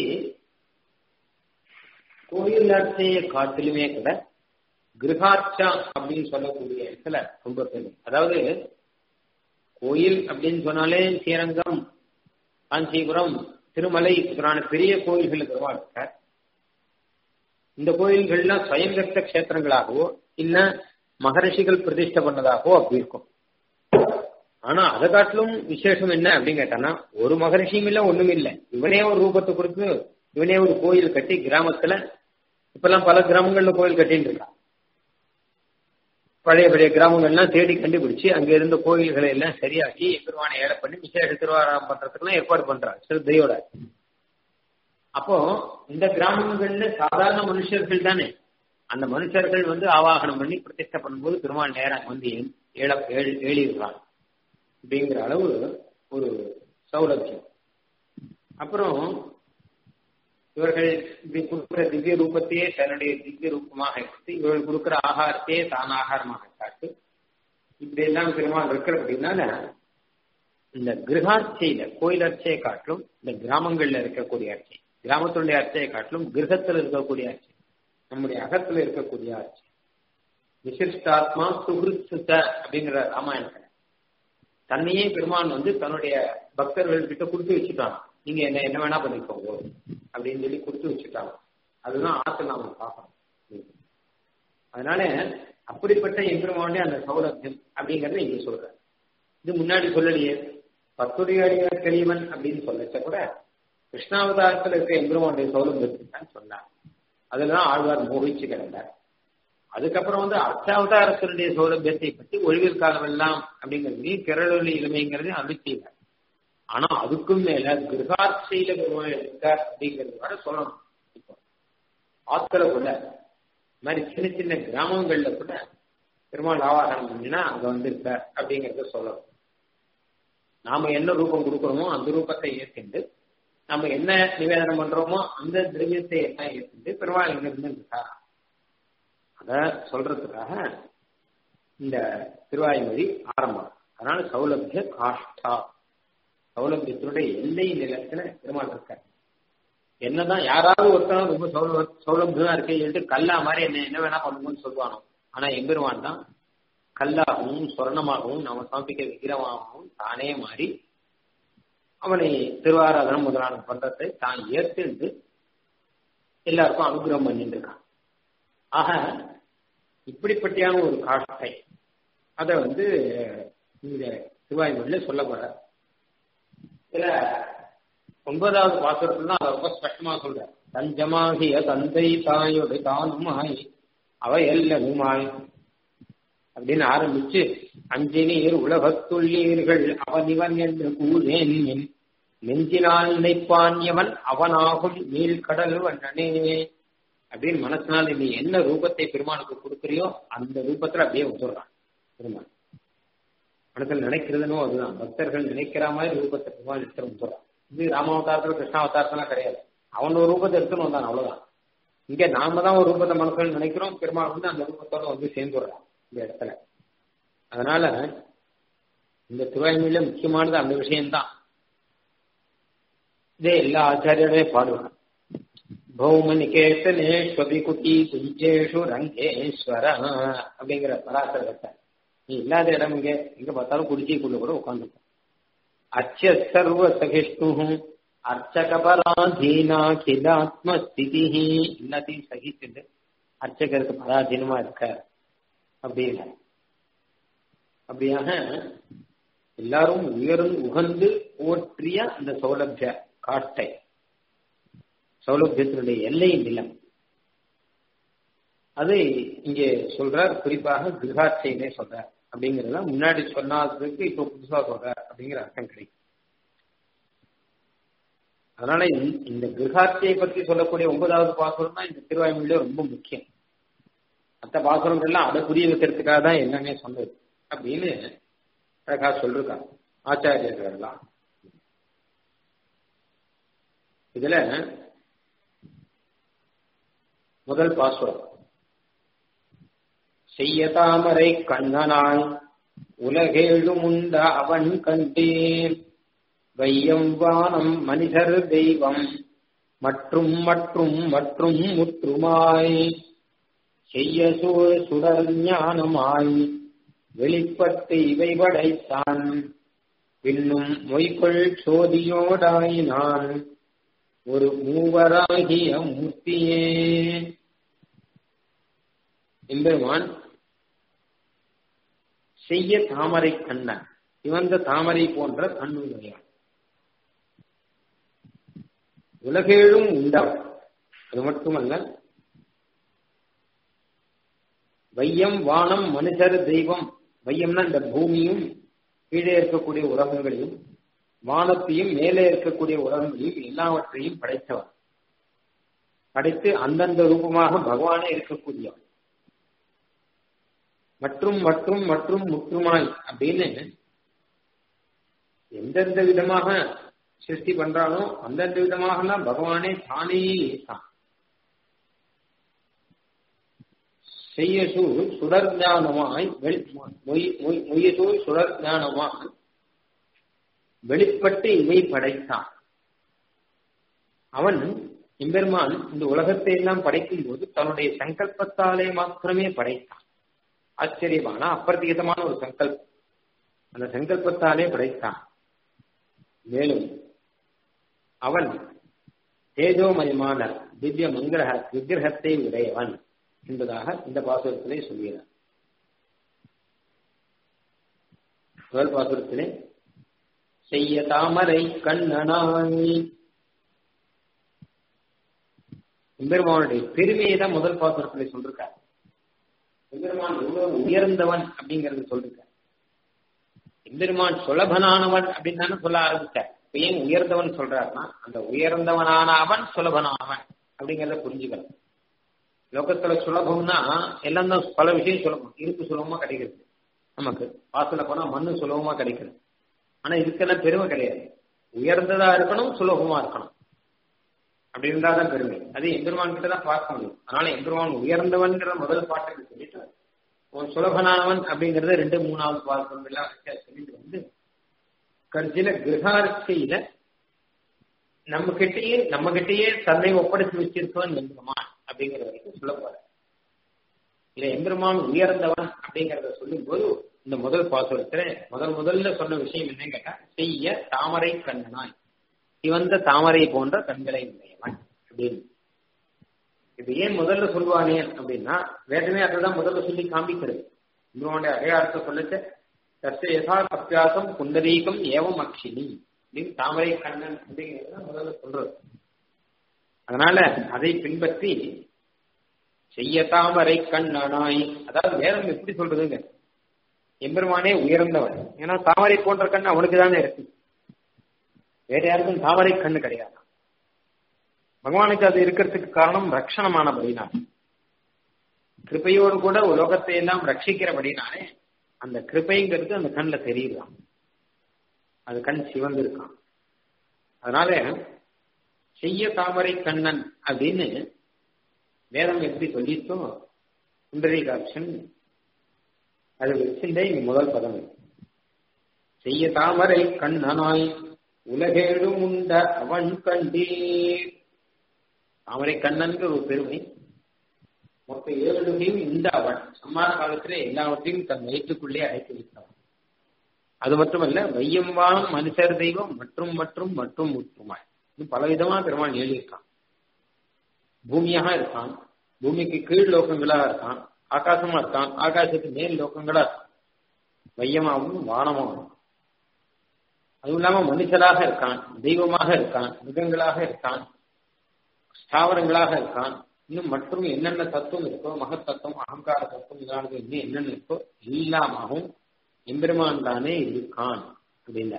Speaker 1: கோயில் அர்ச்சையை காட்டிலுமே கூட கிரகாட்சா அப்படின்னு சொல்லக்கூடிய இடத்துல ரொம்ப பெரும் அதாவது கோயில் அப்படின்னு சொன்னாலே ஸ்ரீரங்கம் காஞ்சிபுரம் திருமலை முதலான பெரிய கோயில்களுக்கு இருக்கார் இந்த கோயில்கள்லாம் சுயங்கத்த கஷேத்திரங்களாகவோ இல்ல மகரிஷிகள் பிரதிஷ்டை பண்ணதாகவோ அப்படி இருக்கும் ஆனா அதை காட்டிலும் விசேஷம் என்ன அப்படின்னு கேட்டானா ஒரு மகரிஷியும் இல்ல ஒண்ணும் இல்ல இவனே ஒரு ரூபத்தை கொடுத்து இவனே ஒரு கோயில் கட்டி கிராமத்துல இப்பெல்லாம் பல கிராமங்கள்ல கோயில் கட்டின்னு இருக்கான் பழைய பழைய கிராமங்கள்லாம் தேடி கண்டுபிடிச்சு அங்க இருந்த கோயில்களை எல்லாம் சரியாக்கி பெருமானை ஏழை பண்ணி விசேஷ திருவாரம் பண்றதுக்குலாம் ஏற்பாடு பண்றாங்க சிறுத்தையோட அப்போ இந்த கிராமங்கள்ல சாதாரண மனுஷர்கள் தானே அந்த மனுஷர்கள் வந்து ஆவாகனம் பண்ணி பிரதிஷ்டை பண்ணும்போது பெருமாள் நேரம் வந்து ஏழ ஏழிடுறாங்க அப்படிங்கிற அளவு ஒரு சௌலபியம் அப்புறம் இவர்கள் இப்படி கொடுக்கிற திவ்ய ரூபத்தையே தன்னுடைய திவ்ய ரூபமாக எடுத்து இவர்கள் கொடுக்கிற ஆகாரத்தையே தான் ஆகாரமாக காட்டு இப்படி எல்லாம் பெருமாள் இருக்கிற அப்படின்னால இந்த கிரகார்ச்சையில கோயில் அர்ச்சையை காட்டிலும் இந்த கிராமங்கள்ல இருக்கக்கூடிய அர்ச்சை கிராமத்தினுடைய அர்ச்சையை காட்டிலும் கிரகத்துல இருக்கக்கூடிய அர்ச்சை நம்முடைய அகத்துல இருக்கக்கூடிய அர்ச்சை விசிஷ்டாத்மா சுகிருத்த அப்படிங்கிற ராமாயணத்துல தன்னையே பெருமான் வந்து தன்னுடைய பக்தர்கள் கிட்ட கொடுத்து வச்சுட்டான் நீங்க என்ன என்ன வேணா பண்ணிக்கோங்க அப்படின்னு சொல்லி கொடுத்து வச்சுட்டாங்க அதுதான் ஆற்று நாம பார்க்கணும் அதனால அப்படிப்பட்ட எம்பெருமானுடைய அந்த சௌலபியம் அப்படிங்கறத இங்க சொல்ற இது முன்னாடி சொல்லலையே பத்துடைய அடியார் கலிவன் அப்படின்னு சொல்லச்ச கூட கிருஷ்ணாவதாரத்துல இருக்க எம்பெருமானுடைய சௌலபியத்தை தான் சொன்னார் அதுலதான் ஆழ்வார் மோகிச்சு கிடந்தார் அதுக்கப்புறம் வந்து அர்த்தாவதாரத்தினுடைய சௌலபியத்தை பற்றி ஒழிவில் காலம் எல்லாம் அப்படிங்கிறது கிரளொலி இளமைங்கிறது அறிவிச்சார் ஆனா அதுக்கும் மேல கிரகாட்சியில பெருமாள் இருக்கார் அப்படிங்கிறது வர சொல்லணும் இப்போ ஆத்துல கூட இந்த மாதிரி சின்ன சின்ன கிராமங்கள்ல கூட பெருமாள் ஆவாகனம் பண்ணினா அங்க வந்து இருக்கார் அப்படிங்கறத சொல்லணும் நாம என்ன ரூபம் கொடுக்குறோமோ அந்த ரூபத்தை ஏற்கிண்டு நம்ம என்ன நிவேதனம் பண்றோமோ அந்த திரவியத்தை எல்லாம் ஏற்கிண்டு பெருமாள் இங்க இருந்து இருக்கார் அத சொல்றதுக்காக இந்த திருவாய்மொழி ஆரம்பம் அதனால சௌலபிய காஷ்டா சௌலபியத்தினுடைய எல்லை நிலத்துல பெருமாள் இருக்கார் என்னதான் யாராவது ஒருத்தரும் ரொம்ப சௌல சௌலபியமா இருக்கே சொல்லிட்டு கல்லா மாதிரி என்ன என்ன வேணா பண்ணுங்கன்னு சொல்லுவானோ ஆனா எம்பெருமான் தான் கல்லாகவும் சொர்ணமாகவும் நம்ம சமர்ப்பிக்க விக்கிரமாகவும் தானே மாறி அவனை திருவாராதனம் முதலான பண்றதை தான் ஏற்றுண்டு எல்லாருக்கும் அனுகிரகம் பண்ணிட்டு இருக்கான் ஆக இப்படிப்பட்டியான ஒரு காட்டை அதை வந்து இந்த சிவாய்மொழியில சொல்ல போற இதுல ஒன்பதாவது பாசுரத்துல தான் அதை ரொம்ப ஸ்பஷ்டமா சொல்ற தஞ்சமாகிய தந்தை தாயோடு தானுமாய் அவை எல்லாமுமாய் அப்படின்னு ஆரம்பிச்சு அஞ்சு நீர் உலகத்துள்ளீர்கள் அவனிவன் என்று கூறேன் நெஞ்சினால் நினைப்பான்யவன் அவனாகும் நீழ்கடல் வண்ணனே அப்படின்னு மனசினால் நீ என்ன ரூபத்தை பெருமானுக்கு கொடுக்குறியோ அந்த ரூபத்துல அப்படியே வந்துடுறான் பெருமான் மனசில் நினைக்கிறதுனோ அதுதான் பக்தர்கள் நினைக்கிற மாதிரி ரூபத்தை பெருமான் எடுத்து வந்துடுறான் இது ராமாவதாரத்துல கிருஷ்ணாவதாரத்தெல்லாம் கிடையாது அவன் ஒரு ரூபத்தை எடுத்துன்னு வந்தான் அவ்வளவுதான் இங்க நாம தான் ஒரு ரூபத்தை மனசுல நினைக்கிறோம் பெருமாள் வந்து அந்த ரூபத்தோட வந்து சேர்ந்துடுறான் இந்த இடத்துல அதனால இந்த திருவாய்மொழியில முக்கியமானது அந்த விஷயம்தான் இதே எல்லா ஆச்சாரியருமே பாடுவாங்க பௌமனிகேத்தனேஸ்வபி குட்டி குஞ்சேஷு ரங்கேஸ்வர அப்படிங்கிற பராசரத்தை நீ இல்லாத இடம் இங்க எங்க பார்த்தாலும் குடிசைக்குள்ள கூட உட்காந்துருக்க அச்ச சர்வ சகிஷ்ணு அர்ச்சக பராதீனாகிலாத்ம ஸ்திதி எல்லாத்தையும் சகிச்சுட்டு அர்ச்சகருக்கு பராதீனமா இருக்க அப்படின்னு அப்படியாக எல்லாரும் உயர்ந்து உகந்து போற்றிய அந்த சௌலபிய காட்டை சௌலபியத்தினுடைய எல்லை நிலம் அது இங்கே சொல்றார் குறிப்பாக கிரகாட்சையிலே சொல்றார் அப்படிங்கறத முன்னாடி சொன்னாததுக்கு இப்ப புதுசா சொல்றார் அப்படிங்கிற அர்த்தம் கிடைக்கும் அதனால இந்த கிரகாட்சியை பற்றி சொல்லக்கூடிய ஒன்பதாவது பாசுரம் தான் இந்த திருவாய்மொழியில ரொம்ப முக்கியம் மற்ற பாசுரங்கள்லாம் அதை புரிய வைக்கிறதுக்காக தான் என்னன்னே சொன்னது அப்படின்னு அழகா சொல்லிருக்காங்க ஆச்சாரியர்கள்லாம் இதுல முதல் பாசுரம் செய்ய தாமரை கண்ணனாய் உலகேழும் உண்ட அவன் கண்டேன் வையம் வானம் மனிதர் தெய்வம் மற்றும் மற்றும் மற்றும் முற்றுமாய் செய்ய சூழ் சுடர் ஞானமாய் வெளிப்பட்டு இவை படைத்தான் பின்னும் மொய்கொள் சோதியோடாய் நான் ஒரு மூவராகிய மூர்த்தியே எம்பெருமான் செய்ய தாமரை கண்ணன் சிவந்த தாமரை போன்ற கண்ணுடையான் உலகேழும் உண்டவன் அது மட்டுமல்ல வையம் வானம் மனுஷர் தெய்வம் வையம்னா இந்த பூமியும் கீழே இருக்கக்கூடிய உலகங்களையும் வானத்தையும் மேலே இருக்கக்கூடிய உலகங்களையும் எல்லாவற்றையும் படைத்தவன் படைத்து அந்தந்த ரூபமாக பகவானே இருக்கக்கூடியவன் மற்றும் மற்றும் மற்றும் முற்றுமாய் அப்படின்னு எந்தெந்த விதமாக சிருஷ்டி பண்றானோ அந்தந்த விதமாக பகவானே தானே இருக்கான் செய்யசு சுடர் ஞானமாய் மொய்யசு சுடர் ஞானமாய் வெளிப்பட்டு இவை படைத்தான் அவன் எம்பெருமான் இந்த உலகத்தை எல்லாம் படைக்கும் போது தன்னுடைய சங்கல்பத்தாலே மாத்திரமே படைத்தான் ஆச்சரியமான அப்பிரதிகதமான ஒரு சங்கல்பம் அந்த சங்கல்பத்தாலே படைத்தான் மேலும் அவன் தேஜோமயமான திவ்ய மங்கிரக விக்கிரகத்தை உடையவன் என்பதாக இந்த பாசுரத்திலே சொல்கிறார் முதல் பாசுரத்திலே செய்ய தாமரை கண்ணனாய் எம்பெருமானுடைய பெருமையை தான் முதல் பாசுரத்திலே சொல்லிருக்கார் எம்பெருமான் எவ்வளவு உயர்ந்தவன் அப்படிங்கறது சொல்லிருக்கார் எம்பெருமான் சுலபனானவன் அப்படின்னு தானே சொல்ல ஆரம்பிச்சார் ஏன் உயர்ந்தவன் சொல்றாருன்னா அந்த உயர்ந்தவனான அவன் சுலபனானவன் அப்படிங்கறத புரிஞ்சுக்கணும் லோகத்துல சுலபம்னா எல்லாம் தான் பல விஷயம் சுலபம் இருப்பு சுலபமா கிடைக்கிறது நமக்கு வாசல போனா மண்ணு சுலபமா கிடைக்கிறது ஆனா இதுக்கெல்லாம் பெருமை கிடையாது உயர்ந்ததா இருக்கணும் சுலபமா இருக்கணும் அப்படி இருந்தாதான் பெருமை அது எம்பெருமான் கிட்ட தான் பார்க்க முடியும் அதனால எம்பெருமான் உயர்ந்தவன்கிற முதல் பாட்டுக்கு சொல்லிட்டு ஒரு சுலபனானவன் அப்படிங்கறத ரெண்டு மூணாவது பாசனம் எல்லாம் சொல்லிட்டு வந்து கடைசியில கிரகார்ச்சையில நம்ம கிட்டயே நம்ம கிட்டயே தன்னை ஒப்படைச்சு வச்சிருக்கவன் எம்பெருமான் அப்படிங்கிற வரைக்கும் சொல்ல போற இல்ல எம்பெருமான் உயர்ந்தவன் அப்படிங்கறத சொல்லும் போது இந்த முதல் பாசுரத்துல முதல் முதல்ல சொன்ன விஷயம் என்னன்னு கேட்டா செய்ய தாமரை கண்ணனாய் சிவந்த தாமரை போன்ற கண்களை உடையவன் அப்படின்னு இது ஏன் முதல்ல சொல்லுவானே அப்படின்னா வேதமே அதுதான் முதல்ல சொல்லி காமிக்கிறது இன்னொன்னுடைய அடையாளத்தை சொல்லிட்டு தச யசா அப்பியாசம் குண்டரீகம் ஏவம் அக்ஷினி அப்படின்னு தாமரை கண்ணன் அப்படிங்கிறது முதல்ல சொல்றது அதனால அதை பின்பற்றி செய்ய தாமரை கண்ணனாய் அதாவது வேதம் எப்படி சொல்றதுங்க எம்பெருமானே உயர்ந்தவன் ஏன்னா தாமரை போன்ற கண் அவனுக்கு தானே இருக்கு வேற யாருக்கும் தாமரை கண்ணு கிடையாது பகவானுக்கு அது இருக்கிறதுக்கு காரணம் ரட்சணமானபடினாலே கிருப்பையோடு கூட உலகத்தை எல்லாம் ரட்சிக்கிறபடினாலே அந்த கிருப்பைங்கிறது அந்த கண்ணில் தெரியுதான் அது கண் சிவந்து இருக்கான் அதனால செய்ய தாமரை கண்ணன் அப்படின்னு வேதம் எப்படி சொல்லிட்டோ சுந்தரிகாட்சன் அது வச்சுட்டே இங்க முதல் பதம் செய்ய தாமரை கண்ணனாய் உலகேழும் உண்ட அவன் கண்டீர் தாமரை கண்ணன்கிற ஒரு பெருமை மொத்த ஏழுகையும் இந்த அவன் சம்மார காலத்துல எல்லாவற்றையும் தன் வயிற்றுக்குள்ளே அடைத்து வைத்தவன் அது மட்டுமல்ல வையம்பானம் மனுஷர் தெய்வம் மற்றும் மற்றும் மற்றும் முற்றுமாய் இது பலவிதமா பெருமாள் எழுதியிருக்கான் பூமியாக இருக்கான் பூமிக்கு கீழ் லோகங்களா இருக்கான் ஆகாசமா இருக்கான் ஆகாசத்துக்கு மேல் லோகங்களா இருக்கான் வையமாகவும் வானமாகவும் அதுவும் இல்லாம மனுஷராக இருக்கான் தெய்வமாக இருக்கான் மிருகங்களாக இருக்கான் ஸ்தாவரங்களாக இருக்கான் இன்னும் மற்றும் என்னென்ன தத்துவம் இருக்கோ மகத் தத்துவம் அகங்கார தத்துவம் இதானது இன்னும் என்னென்ன இருக்கோ எல்லாமாகவும் எம்பெருமான் தானே இருக்கான் அப்படின்னா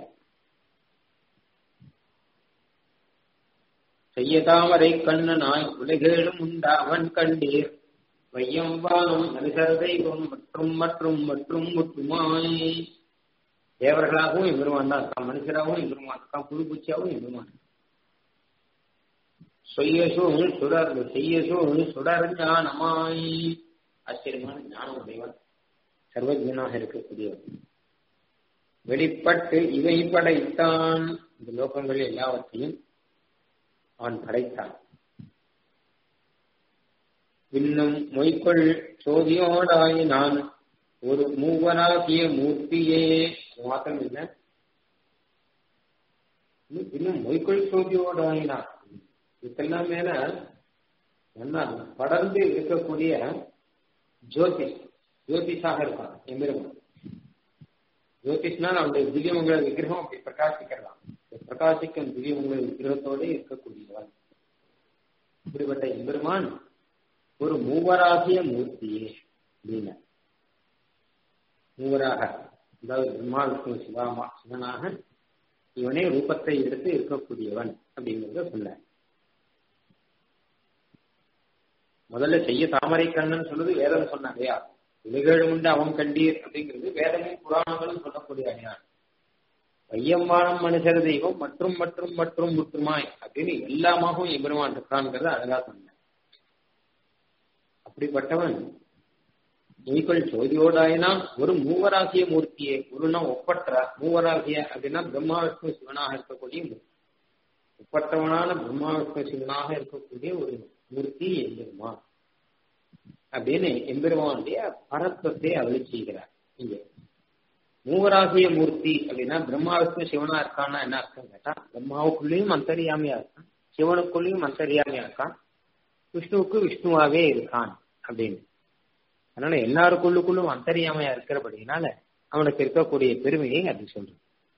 Speaker 1: செய்யதாமரை கண்ணனாய் உலகேழும் உண்டா அவன் கண்டீர் வையம் வானம் மனுஷர் தெய்வம் மற்றும் மற்றும் மற்றும் முற்றுமாய் தேவர்களாகவும் எம்பெருமான் தான் இருக்கான் மனுஷராகவும் எம்பெருமான் இருக்கான் புழு பூச்சியாகவும் எம்பெருமான் சொய்யசூழ் சுடர் செய்யசூழ் சுடர் ஞானமாய் ஆச்சரியமான ஞானம் உடையவன் சர்வஜனாக இருக்கக்கூடியவன் வெளிப்பட்டு இவை படைத்தான் இந்த லோகங்கள் எல்லாவற்றையும் அவன் படைத்தான் இன்னும் மொய்கொள் சோதியோடாய் நான் ஒரு மூவராகிய மூர்த்தியே மாத்திரம் இல்லை இன்னும் மொய்கொள் சோதியோடாய் நான் இதுக்கெல்லாம் மேல என்ன படர்ந்து இருக்கக்கூடிய ஜோதிஷ் ஜோதிஷாக இருக்கான் எம்பெருமான் ஜோதிஷ்னா நம்முடைய திவ்யமங்கள விக்கிரகம் அப்படி பிரகாசிக்கலாம் பிரகாசிக்கும் திவ்யமங்கள விக்கிரகத்தோட இருக்கக்கூடியவன் இப்படிப்பட்ட எம்பெருமான் ஒரு மூவராகிய மூர்த்தியே அப்படின்னு மூவராக அதாவது பிரம்மா விஷ்ணு சிவாமா சிவனாக இவனே ரூபத்தை எடுத்து இருக்கக்கூடியவன் அப்படிங்கிறத சொன்ன முதல்ல செய்ய தாமரை கண்ணன் சொல்லுது வேதம் சொன்ன இல்லையா உலகேழு உண்டு அவன் கண்டீர் அப்படிங்கிறது வேதமும் புராணங்களும் சொல்லக்கூடிய அடையாளம் வையம்மானம் மனுஷர் தெய்வம் மற்றும் மற்றும் மற்றும் முற்றுமாய் அப்படின்னு எல்லாமாகவும் எம்பெருமான் இருக்கான்ங்கிறத அழகா சொன்னேன் அப்படிப்பட்டவன் நீக்கள் ஜோதியோடாயினா ஒரு மூவராகிய மூர்த்தியே ஒருனா ஒப்பற்ற மூவராகிய அப்படின்னா பிரம்மா விஷ்ணு சிவனாக இருக்கக்கூடிய மூர்த்தி ஒப்பற்றவனான பிரம்மா விஷ்ணு சிவனாக இருக்கக்கூடிய ஒரு மூர்த்தி எம்பெருமான் அப்படின்னு எம்பெருமானுடைய பரத்வத்தை அருளி செய்கிறார் இங்கே மூவராகிய மூர்த்தி அப்படின்னா பிரம்மா விஷ்ணு சிவனா இருக்கான்னா என்ன அர்த்தம் கேட்டா பிரம்மாவுக்குள்ளேயும் அந்தரியாமையா இருக்கான் சிவனுக்குள்ளேயும் அந்தரியாமையா இருக்கான் விஷ்ணுவுக்கு விஷ்ணுவாவே இருக்கான் அப்படின்னு அதனால எல்லாருக்குள்ளுக்குள்ளும் அந்தரியாமையா இருக்கிறபடினால அவனுக்கு இருக்கக்கூடிய பெருமையை அது சொல்றது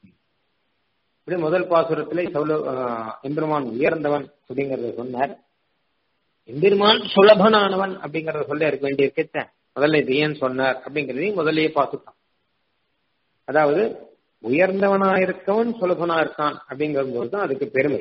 Speaker 1: இப்படி முதல் பாசுரத்துல சௌல எம்பெருமான் உயர்ந்தவன் அப்படிங்கறத சொன்னார் எம்பெருமான் சுலபனானவன் அப்படிங்கறத சொல்ல இருக்க வேண்டியிருக்க முதல்ல இது ஏன் சொன்னார் அப்படிங்கறதையும் முதல்லயே பார்த்துட்டான் அதாவது உயர்ந்தவனா இருக்கவன் சுலபனா இருக்கான் அப்படிங்கிற போது தான் அதுக்கு பெருமை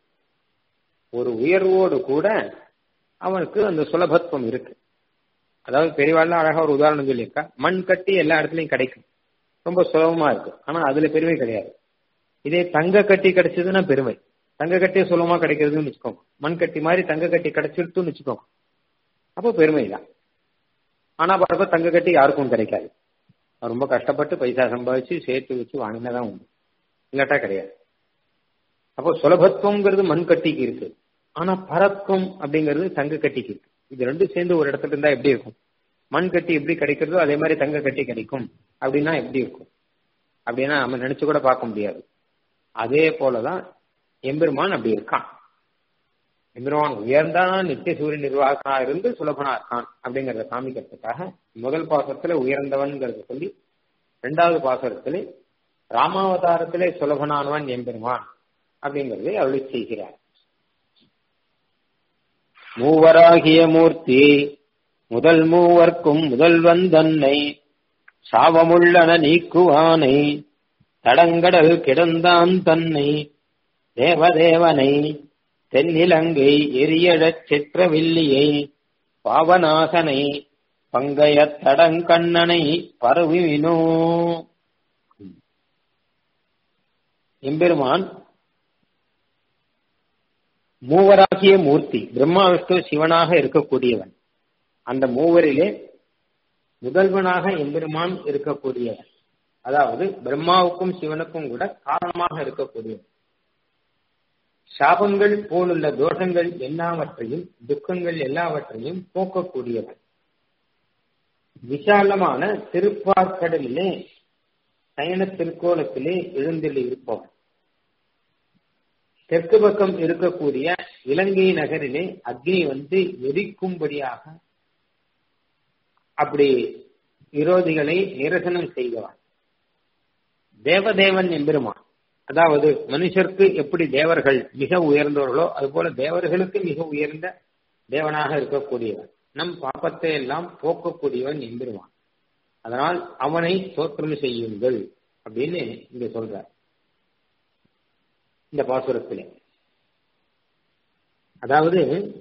Speaker 1: ஒரு உயர்வோடு கூட அவனுக்கு அந்த சுலபத்துவம் இருக்கு அதாவது பெரியவாள்லாம் அழகா ஒரு உதாரணம் சொல்லியிருக்கா மண் கட்டி எல்லா இடத்துலயும் கிடைக்கும் ரொம்ப சுலபமா இருக்கு ஆனா அதுல பெருமை கிடையாது இதே தங்க கட்டி கிடைச்சதுன்னா பெருமை தங்க கட்டியே சுலபமா கிடைக்கிறதுன்னு வச்சுக்கோங்க மண் கட்டி மாதிரி தங்க கட்டி கிடைச்சிருத்துன்னு வச்சுக்கோங்க அப்போ பெருமை தான் ஆனா பார்க்க தங்க கட்டி யாருக்கும் கிடைக்காது ரொம்ப கஷ்டப்பட்டு பைசா சம்பாதிச்சு சேர்த்து வச்சு வாங்கினதான் உண்டு இல்லாட்டா கிடையாது அப்போ சுலபத்துவங்கிறது மண் கட்டிக்கு இருக்கு ஆனா பரத்துவம் அப்படிங்கிறது தங்க கட்டிக்கு இருக்கு இது ரெண்டும் சேர்ந்து ஒரு இடத்துல இருந்தா எப்படி இருக்கும் மண் கட்டி எப்படி கிடைக்கிறதோ அதே மாதிரி தங்க கட்டி கிடைக்கும் அப்படின்னா எப்படி இருக்கும் அப்படின்னா நம்ம நினைச்சு கூட பார்க்க முடியாது அதே போலதான் எம்பெருமான் அப்படி இருக்கான் எம்பெருமான் உயர்ந்தானா நித்திய சூரிய நிர்வாகனா இருந்து சுலபனா இருக்கான் அப்படிங்கறத காமிக்கிறதுக்காக முதல் பாசத்துல உயர்ந்தவன்கிறத சொல்லி ரெண்டாவது பாசத்துல ராமாவதாரத்திலே சுலபனானவன் எம்பெருமான் அப்படிங்கறதை அருளி செய்கிறார் மூவராகிய மூர்த்தி முதல் மூவர்க்கும் முதல்வன் தன்னை சாவமுள்ளன நீக்குவானை தடங்கடல் கிடந்தான் தன்னை தேவதேவனை தென்னிலங்கை எரியழச் சித்திரவில்லியை பாவநாசனை பங்கைய தடங்கண்ணனை பரவினோ எம்பெருமான் மூவராகிய மூர்த்தி பிரம்மா விஷ்ணு சிவனாக இருக்கக்கூடியவன் அந்த மூவரிலே முதல்வனாக எம்பெருமான் இருக்கக்கூடியவன் அதாவது பிரம்மாவுக்கும் சிவனுக்கும் கூட காரணமாக இருக்கக்கூடியவன் சாபங்கள் போலுள்ள தோஷங்கள் எல்லாவற்றையும் துக்கங்கள் எல்லாவற்றையும் போக்கக்கூடியவன் விசாலமான திருப்பார்கடலிலே சயன திருக்கோலத்திலே எழுந்தில் இருப்பவன் தெற்கு பக்கம் இருக்கக்கூடிய இலங்கை நகரிலே அக்னி வந்து எரிக்கும்படியாக அப்படி விரோதிகளை நிரசனம் செய்தவன் தேவதேவன் எம்பெருமான் அதாவது மனுஷருக்கு எப்படி தேவர்கள் மிக உயர்ந்தவர்களோ அதுபோல தேவர்களுக்கு மிக உயர்ந்த தேவனாக இருக்கக்கூடியவன் நம் பாப்பத்தை எல்லாம் போக்கக்கூடியவன் எம்பெருமான் அதனால் அவனை தோற்றம் செய்யுங்கள் அப்படின்னு இங்க சொல்ற இந்த பாசுரத்திலே அதாவது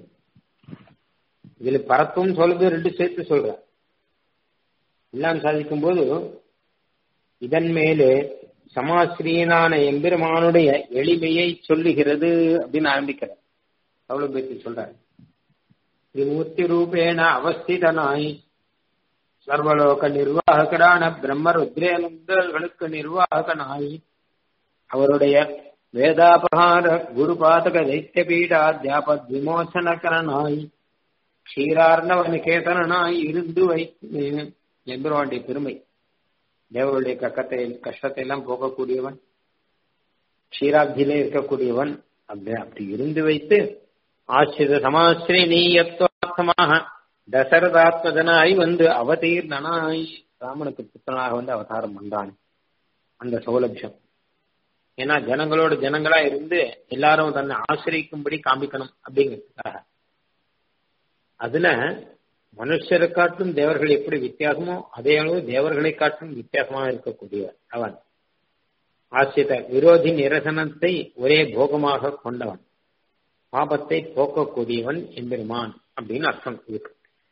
Speaker 1: இதுல பரத்தும் சொல்றது ரெண்டு சேர்த்து சொல்ற எல்லாம் சாதிக்கும் போது இதன் மேலே சமாஸ்ரீனான எம்பெருமானுடைய எளிமையை சொல்லுகிறது அப்படின்னு ஆரம்பிக்கிறார் அவ்வளவு பேச்சு சொல்றாரு திரிமூர்த்தி ரூபேண அவஸ்திதனாய் சர்வலோக நிர்வாகரான பிரம்ம ருத்ரேனுந்தர்களுக்கு நிர்வாகனாய் அவருடைய வேதாபகார குருபாதக தைத்திய பீடாத்யாபத் விமோசனகரனாய் க்ஷீரார்ணவ நிகேதனாய் இருந்து வைத்து எம்பெருமானுடைய பெருமை தேவருடைய கக்கத்தை கஷ்டத்தை எல்லாம் போகக்கூடியவன் க்ஷீராப்தியிலே இருக்கக்கூடியவன் அப்படி அப்படி இருந்து வைத்து ஆசிரித சமாசிரீயத்துவமாக தசரதாத்மதனாய் வந்து அவதீர்ணனாய் ராமனுக்கு புத்தனாக வந்து அவதாரம் பண்றான் அந்த சௌலபியம் ஏன்னா ஜனங்களோட ஜனங்களா இருந்து எல்லாரும் தன்னை ஆசிரிக்கும்படி காமிக்கணும் அப்படிங்கிறதுக்காக அதுல மனுஷரை காட்டும் தேவர்கள் எப்படி வித்தியாசமோ அதே அளவு தேவர்களை காட்டும் வித்தியாசமாக இருக்கக்கூடியவர் அவன் ஆசிரித விரோதி நிரசனத்தை ஒரே போகமாக கொண்டவன் பாபத்தை போக்கக்கூடியவன் எம்பெருமான் அப்படின்னு அர்த்தம் இருக்கு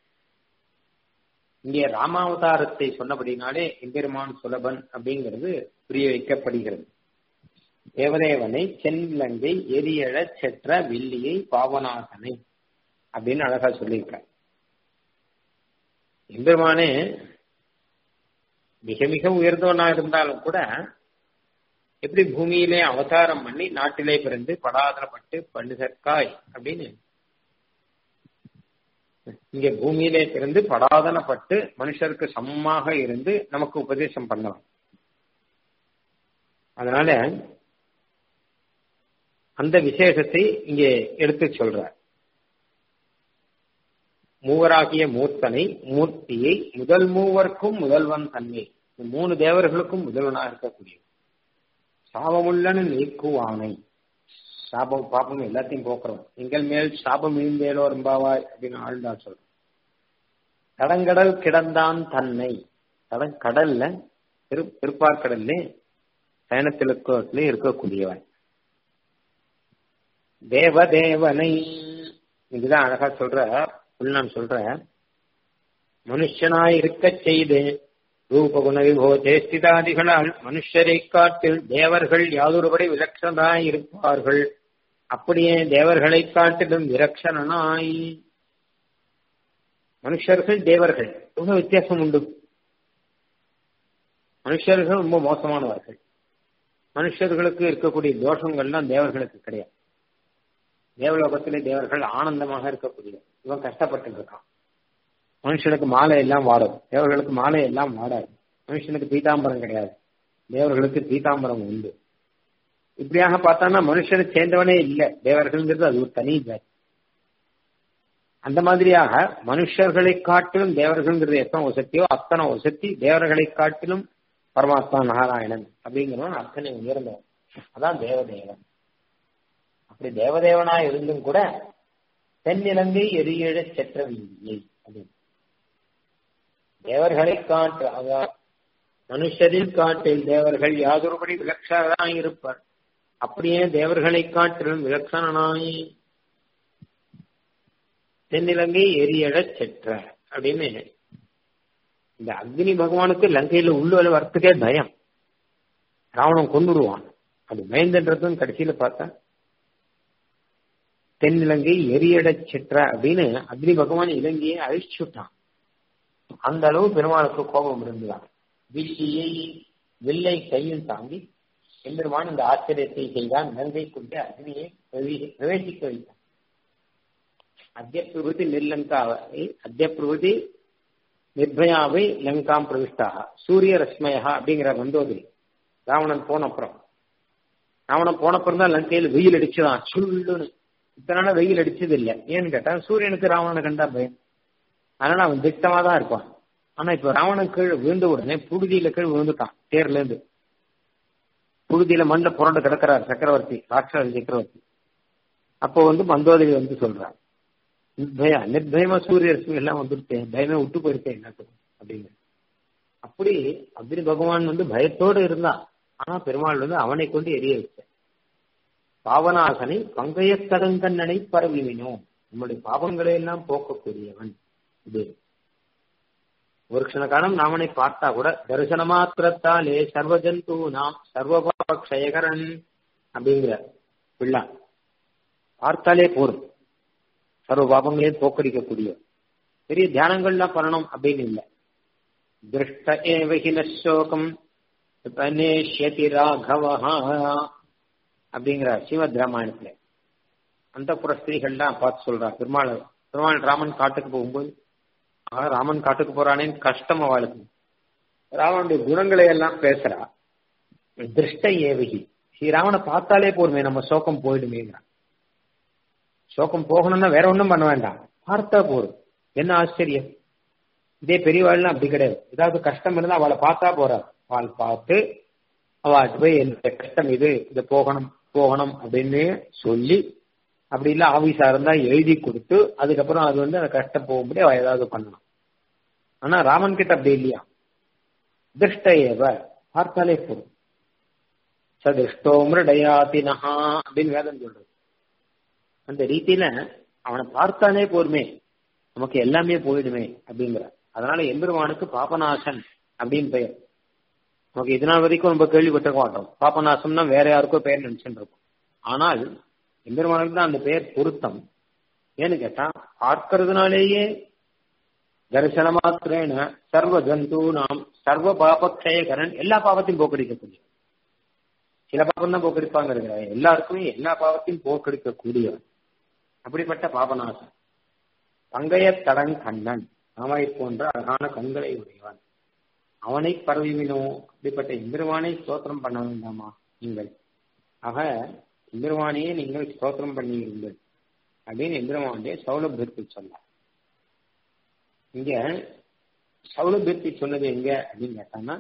Speaker 1: இங்கே ராமாவதாரத்தை சொன்னபடினாலே எம்பெருமான் சுலபன் அப்படிங்கிறது புரிய வைக்கப்படுகிறது தேவதேவனை சென்லங்கை எரியழ செற்ற வில்லியை பாவனாசனை அப்படின்னு அழகா சொல்லியிருக்கார் எம்பெருமானே மிக மிக உயர்ந்தவனா இருந்தாலும் கூட எப்படி பூமியிலே அவதாரம் பண்ணி நாட்டிலே பிறந்து படாதரப்பட்டு பண்ணுதற்காய் அப்படின்னு இங்க பூமியிலே பிறந்து படாதனப்பட்டு மனுஷருக்கு சமமாக இருந்து நமக்கு உபதேசம் பண்ணலாம் அதனால அந்த விசேஷத்தை இங்கே எடுத்து சொல்றார் மூவராகிய மூர்த்தனை மூர்த்தியை முதல் மூவர்க்கும் முதல்வன் தன்மை மூணு தேவர்களுக்கும் முதல்வனாக இருக்கக்கூடிய சாபமுள்ளனு நீக்குவானை சாபம் பாப்பம் எல்லாத்தையும் போக்குறோம் எங்கள் மேல் சாபம் விழுந்தேலோ ரொம்பாவாய் அப்படின்னு ஆழ்ந்தார் சொல்றோம் கடங்கடல் கிடந்தான் தன்னை கடல்ல திரு திருப்பார்கடல்ல சயனத்திலுக்கோட்டிலே இருக்கக்கூடியவன் தேவதேவனை இதுதான் அழகா சொல்ற நான் சொல்ற மனுஷனாய் இருக்க செய்து ரூபகுண விபோ சேஷ்டிதாதிகளால் மனுஷரை காட்டில் தேவர்கள் யாதொருபடி விலட்சணாய் இருப்பார்கள் அப்படியே தேவர்களை காட்டிலும் விலட்சணனாய் மனுஷர்கள் தேவர்கள் ரொம்ப வித்தியாசம் உண்டு மனுஷர்கள் ரொம்ப மோசமானவர்கள் மனுஷர்களுக்கு இருக்கக்கூடிய தோஷங்கள்லாம் தேவர்களுக்கு கிடையாது தேவலோகத்திலே தேவர்கள் ஆனந்தமாக இருக்கக்கூடிய இவன் கஷ்டப்பட்டு இருக்கான் மனுஷனுக்கு மாலை எல்லாம் வாடும் தேவர்களுக்கு மாலை எல்லாம் வாடாது மனுஷனுக்கு பீதாம்பரம் கிடையாது தேவர்களுக்கு பீதாம்பரம் உண்டு இப்படியாக பார்த்தான்னா மனுஷனை சேர்ந்தவனே இல்லை தேவர்கள்ங்கிறது அது ஒரு தனி ஜாதி அந்த மாதிரியாக மனுஷர்களை காட்டிலும் தேவர்கள்ங்கிறது எத்தனை வசத்தியோ அத்தனை வசத்தி தேவர்களை காட்டிலும் பரமாத்மா நாராயணன் அப்படிங்கிறவன் அத்தனை உயர்ந்தவன் அதான் தேவதேவன் அப்படி தேவதேவனா இருந்தும் கூட தென்னிலங்கை எரியழ செற்ற வீதியை அப்படின்னு தேவர்களை காட்டு அதான் மனுஷரில் காட்டில் தேவர்கள் யாதொருபடி விலட்சணாய் இருப்பார் அப்படியே தேவர்களை காட்டிலும் விலட்சணனாய் தென்னிலங்கை எரியழச் செற்ற அப்படின்னு இந்த அக்னி பகவானுக்கு லங்கையில உள்ள வரத்துக்கே பயம் ராவணன் கொண்டுடுவான் அது பயந்துன்றதும் கடைசியில பார்த்தா தென்னிலங்கை எரியடச் செற்ற அப்படின்னு அக்னி பகவான் இலங்கையை அழிச்சு விட்டான் அந்த அளவு பெருமாளுக்கு கோபம் இருந்துதான் வில்லியை வில்லை கையில் தாங்கி எம்பெருமான் இந்த ஆச்சரியத்தை செய்தான் நங்கை கொண்டு அக்னியை பிரவேசிக்க வைத்தான் அத்திய பிரபுதி நிர்லங்காவை அத்திய பிரபுதி நிர்பயாவை லங்காம் பிரவிஷ்டாக சூரிய ரஸ்மயா அப்படிங்கிற மந்தோதரி ராவணன் போன அப்புறம் ராவணன் போன அப்புறம் தான் லங்கையில் வெயில் அடிச்சுதான் சுள்ளுன்னு இத்தனால வெயில் அடிச்சது இல்லை ஏன்னு கேட்டா சூரியனுக்கு ராவணனை கண்டா பயம் அதனால அவன் திட்டமா தான் இருப்பான் ஆனா இப்ப ராவணன் கீழே விழுந்த உடனே புழுதியில கீழே விழுந்துட்டான் தேர்ல இருந்து புழுதியில மண்ல புரண்டு கிடக்கிறார் சக்கரவர்த்தி ராட்சச சக்கரவர்த்தி அப்போ வந்து மந்தோதரி வந்து சொல்றார் நிர்பயா நிர்பயமா சூரிய ரஷ்மி எல்லாம் வந்துருத்தேன் பயமே விட்டு போயிருக்கேன் எல்லாத்துக்கும் அப்படின்னு அப்படி அக்னி பகவான் வந்து பயத்தோடு இருந்தான் ஆனா பெருமாள் வந்து அவனை கொண்டு எரிய வச்சான் பாவனாசனை பங்கையத்தடங்கண்ணனை பரவினோம் நம்முடைய பாவங்களை எல்லாம் போக்கக்கூடியவன் இது ஒரு க்ஷண காலம் நாமனை பார்த்தா கூட தரிசன மாத்திரத்தாலே சர்வஜந்து நாம் சர்வபாக்ஷயகரன் அப்படிங்கிற பிள்ளா பார்த்தாலே போதும் சர்வ பாபங்களையும் போக்கடிக்கக்கூடிய பெரிய தியானங்கள்லாம் பண்ணணும் அப்படின்னு இல்லை திருஷ்ட ஏவகின சோகம் பனேஷ்யதி ராகவஹா அப்படிங்கிறார் ஸ்ரீமத் ராமாயணத்துல அந்த புற ஸ்திரீகள்லாம் பார்த்து சொல்றா பெருமாள் பெருமாள் ராமன் காட்டுக்கு போகும்போது ஆக ராமன் காட்டுக்கு போறானேன்னு கஷ்டம் அவளுக்கு ராவனுடைய குணங்களை எல்லாம் பேசுறா திருஷ்ட ஏவகி ஸ்ரீராமனை பார்த்தாலே போடுமே நம்ம சோகம் போயிடுமேங்கிறான் சோகம் போகணும்னா வேற ஒன்றும் பண்ண வேண்டாம் பார்த்தா போதும் என்ன ஆச்சரியம் இதே பெரியவாள்லாம் அப்படி கிடையாது ஏதாவது கஷ்டம் இருந்தா அவளை பார்த்தா போறா அவள் பார்த்து அவள் போய் என்ன கஷ்டம் இது இது போகணும் போகணும் அப்படின்னு சொல்லி அப்படி இல்ல ஆபீஸா இருந்தா எழுதி கொடுத்து அதுக்கப்புறம் அது வந்து அந்த கஷ்டம் போகும்படி அவ ஏதாவது பண்ணணும் ஆனா ராமன் கிட்ட அப்படி இல்லையா திருஷ்ட ஏவ பார்த்தாலே போதும் சதிருஷ்டோ மிருடயாதினஹா அப்படின்னு வேதம் சொல்றது அந்த ரீதியில அவனை பார்த்தாலே போருமே நமக்கு எல்லாமே போயிடுமே அப்படிங்கிற அதனால எம்பெருமானுக்கு பாபநாசன் அப்படின்னு பெயர் நமக்கு இது நாள் வரைக்கும் நம்ம கேள்விப்பட்டிருக்க மாட்டோம் பாபநாசம்னா வேற யாருக்கோ பெயர் நினைச்சுட்டு இருக்கோம் ஆனால் எம்பெருமானுக்கு தான் அந்த பெயர் பொருத்தம் ஏன்னு கேட்டா பார்க்கறதுனாலேயே தரிசன மாத்திரேன சர்வ ஜந்து நாம் சர்வ பாபக்ஷயகரன் எல்லா பாவத்தையும் போக்கடிக்கக்கூடிய சில பாவம் தான் போக்கடிப்பாங்க இருக்கிற எல்லாருக்குமே எல்லா பாவத்தையும் போக்கடிக்கக்கூடியவன் அப்படிப்பட்ட பாபநாசன் பங்கைய தடன் கண்ணன் நாமை போன்ற அழகான கண்களை உடையவன் அவனை பரவிவினோ அப்படிப்பட்ட எம்பெருமானை ஸ்தோத்திரம் பண்ண வேண்டாமா நீங்கள் ஆக எம்பெருமானையே நீங்கள் ஸ்தோத்திரம் பண்ணியிருங்கள் அப்படின்னு எம்பெருமானுடைய சௌலபியத்தை சொன்னார் இங்க சௌலபியத்தை சொன்னது எங்க அப்படின்னு கேட்டான்னா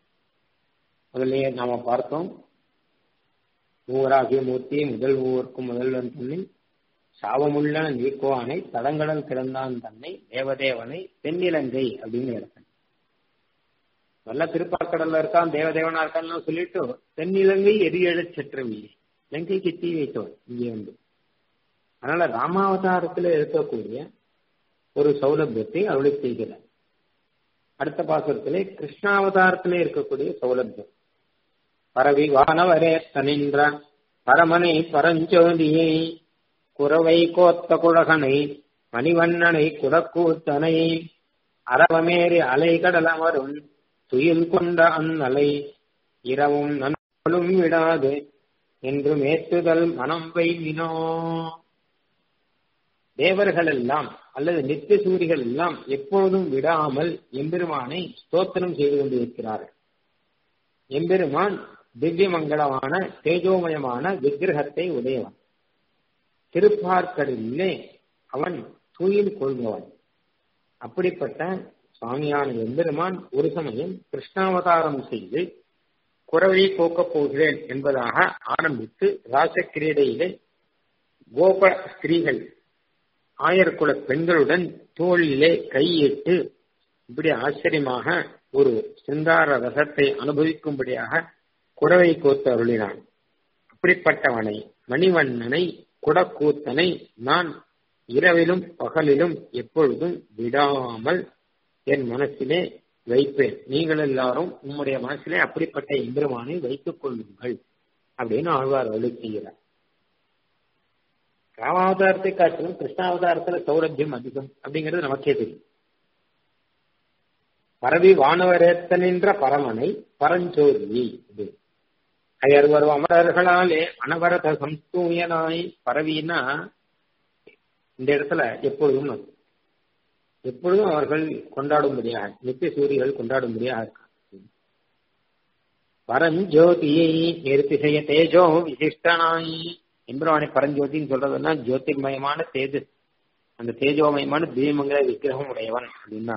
Speaker 1: முதல்லயே நாம பார்த்தோம் மூவராகிய மூர்த்தி முதல் மூவருக்கும் முதல்வன் தன்னை சாவமுள்ள நீர்க்கோவானை தடங்கடல் கிடந்தான் தன்னை தேவதேவனை தென்னிலங்கை அப்படின்னு இடத்தன் நல்ல திருப்பாக்கடல்ல இருக்கான் தேவதேவனா இருக்கான்னு சொல்லிட்டு தென்னிலங்கை எரியழச் சற்றவி லங்கைக்கு தீ வைத்தோம் இங்கே வந்து அதனால ராமாவதாரத்துல இருக்கக்கூடிய ஒரு சௌலபியத்தை அருளை செய்கிறார் அடுத்த பாசுரத்திலே கிருஷ்ணாவதாரத்திலே இருக்கக்கூடிய சௌலபியம் பரவி வானவரே தனின்ற பரமனை பரஞ்சோதியை குறவை கோத்த குழகனை மணிவண்ணனை குடக்கூத்தனை அரவமேறி அலை கடலமரும் துயில் கொண்ட அந்நலை இரவும் நண்பலும் விடாது என்று மேத்துதல் மனம் வைவினோ தேவர்கள் எல்லாம் அல்லது நித்திய சூரிகள் எல்லாம் எப்பொழுதும் விடாமல் எம்பெருமானை ஸ்தோத்திரம் செய்து கொண்டிருக்கிறார்கள் எம்பெருமான் திவ்ய மங்களமான தேஜோமயமான விக்கிரகத்தை உடையவன் திருப்பார்க்கடலிலே அவன் தூயில் கொள்பவன் அப்படிப்பட்ட சுவாமியான எம்பெருமான் ஒரு சமயம் கிருஷ்ணாவதாரம் செய்து குறவை போக்கப் போகிறேன் என்பதாக ஆரம்பித்து ராசக்கிரீடையிலே கோப ஸ்திரீகள் ஆயர்குல பெண்களுடன் தோளிலே கையிட்டு இப்படி ஆச்சரியமாக ஒரு சிங்கார ரசத்தை அனுபவிக்கும்படியாக குறவை கோத்து அருளினான் அப்படிப்பட்டவனை மணிவண்ணனை குடக்கூத்தனை நான் இரவிலும் பகலிலும் எப்பொழுதும் விடாமல் என் மனசிலே வைப்பேன் நீங்கள் எல்லாரும் உம்முடைய மனசிலே அப்படிப்பட்ட எம்பெருமானை வைத்துக் கொள்ளுங்கள் அப்படின்னு ஆழ்வார் அருளி செய்கிறார் ராமாவதாரத்தை காட்டிலும் கிருஷ்ணாவதாரத்துல சௌரபியம் அதிகம் அப்படிங்கிறது நமக்கே தெரியும் பரவி வானவரேத்த நின்ற பரமனை பரஞ்சோதி இது அயர்வர் அமரர்களாலே அனவரத சம்ஸ்தூயனாய் பரவினா இந்த இடத்துல எப்பொழுதும் எப்பொழுதும் அவர்கள் கொண்டாடும்படியாக நித்திய சூரியர்கள் கொண்டாடும்படியாக இருக்காங்க பரஞ்சோதியை நிறுத்திசைய தேஜோ விசிஷ்டனாய் எம்பெருமானை பரஞ்சோதின்னு சொல்றதுன்னா ஜோதிர்மயமான தேஜஸ் அந்த தேஜோமயமான தீமங்கல விக்கிரகம் உடையவன் அப்படின்னா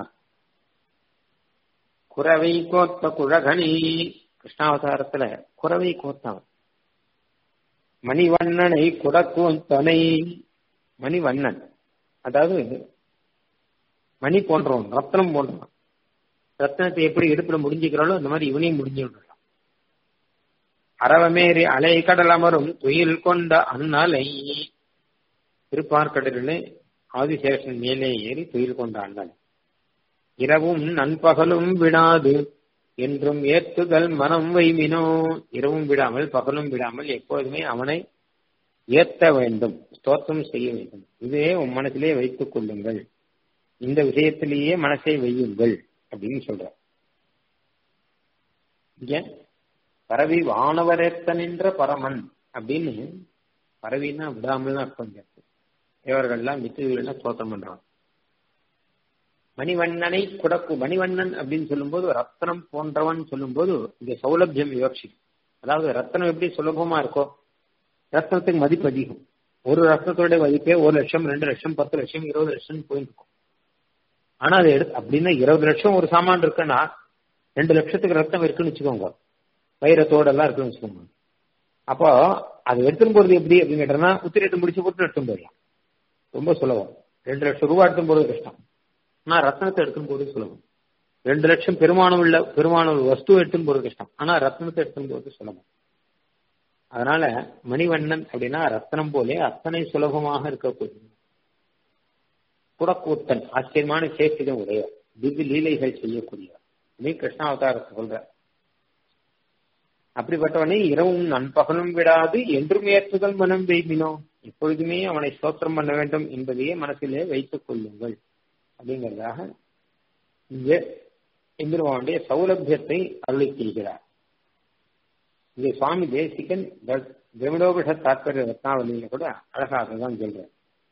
Speaker 1: குறவை கோத்த குழகனி கிருஷ்ணாவதாரத்துல குறவை கோத்தவன் மணிவண்ணனை குடக்கூத்தனை மணிவண்ணன் அதாவது மணி போன்றவன் ரத்னம் போன்றவன் ரத்னத்தை எப்படி இடுப்புல முடிஞ்சுக்கிறாளோ அந்த மாதிரி இவனையும் முடிஞ்சு விடலாம் அறவமேறி அலை கடல் அமரும் துயில் கொண்ட அண்ணலை திருப்பார்கடலிலே ஆதிசேஷன் மேலே ஏறி துயில் கொண்ட அண்ணல் இரவும் நண்பகலும் விடாது என்றும் ஏத்துதல் மனம் வைமினோ இரவும் விடாமல் பகலும் விடாமல் எப்பொழுதுமே அவனை ஏத்த வேண்டும் ஸ்தோத்திரம் செய்ய வேண்டும் இதுவே உன் மனசிலே வைத்துக் கொள்ளுங்கள் இந்த விஷயத்திலேயே மனசை வையுங்கள் அப்படின்னு சொல்ற இங்க பரவி வானவரேத்தனின்ற பரமன் அப்படின்னு பரவின்னா விடாமல் அர்த்தம் தேவர்கள்லாம் நித்தியெல்லாம் ஸ்தோத்திரம் பண்றாங்க மணிவண்ணனை குடக்கு மணிவண்ணன் அப்படின்னு சொல்லும்போது ரத்னம் போன்றவன் சொல்லும்போது இங்க சௌலபியம் விவக்ஷி அதாவது ரத்னம் எப்படி சுலபமா இருக்கோ ரத்னத்துக்கு மதிப்பு அதிகம் ஒரு ரத்னத்தோட மதிப்பே ஒரு லட்சம் ரெண்டு லட்சம் பத்து லட்சம் இருபது லட்சம் போயிருக்கும் ஆனா அது எடுத்து அப்படின்னா இருபது லட்சம் ஒரு சாமான் இருக்குன்னா ரெண்டு லட்சத்துக்கு ரத்தம் இருக்குன்னு வச்சுக்கோங்க வைரத்தோட எல்லாம் இருக்குன்னு வச்சுக்கோங்க அப்போ அது எடுத்துன்னு போறது எப்படி அப்படின்னு கேட்டோம்னா உத்திரத்தை முடிச்சு போட்டு எடுத்துன்னு போயிடலாம் ரொம்ப சுலபம் ரெண்டு லட்சம் ரூபாய் எடுத்துன்னு போறது கஷ்டம் ஆனா ரத்னத்தை எடுத்துன்னு போறது சுலபம் ரெண்டு லட்சம் பெருமானம் உள்ள பெருமானம் வஸ்து எடுத்துன்னு போறது கஷ்டம் ஆனா ரத்னத்தை எடுத்துன்னு போறது சுலபம் அதனால மணிவண்ணன் அப்படின்னா ரத்னம் போலே அத்தனை சுலபமாக இருக்கக்கூடிய குடக்கூத்தன் ஆச்சரியமான சேஷ்டிதம் உடையவர் திவ்ய லீலைகள் செய்யக்கூடியவர் நீ கிருஷ்ணாவதாரத்தை சொல்ற அப்படிப்பட்டவனை இரவும் நண்பகலும் விடாது என்றும் ஏற்றுதல் மனம் வெய்மினோ எப்பொழுதுமே அவனை ஸ்தோத்திரம் பண்ண வேண்டும் என்பதையே மனசிலே வைத்துக் கொள்ளுங்கள் அப்படிங்கிறதாக இங்கே எம்பெருமானுடைய சௌலபியத்தை அருளி செய்கிறார் இங்கே சுவாமி தேசிகன் திரவிடோபிஷ தாத்பரிய ரத்னாவளியில கூட அழகாக தான் சொல்ற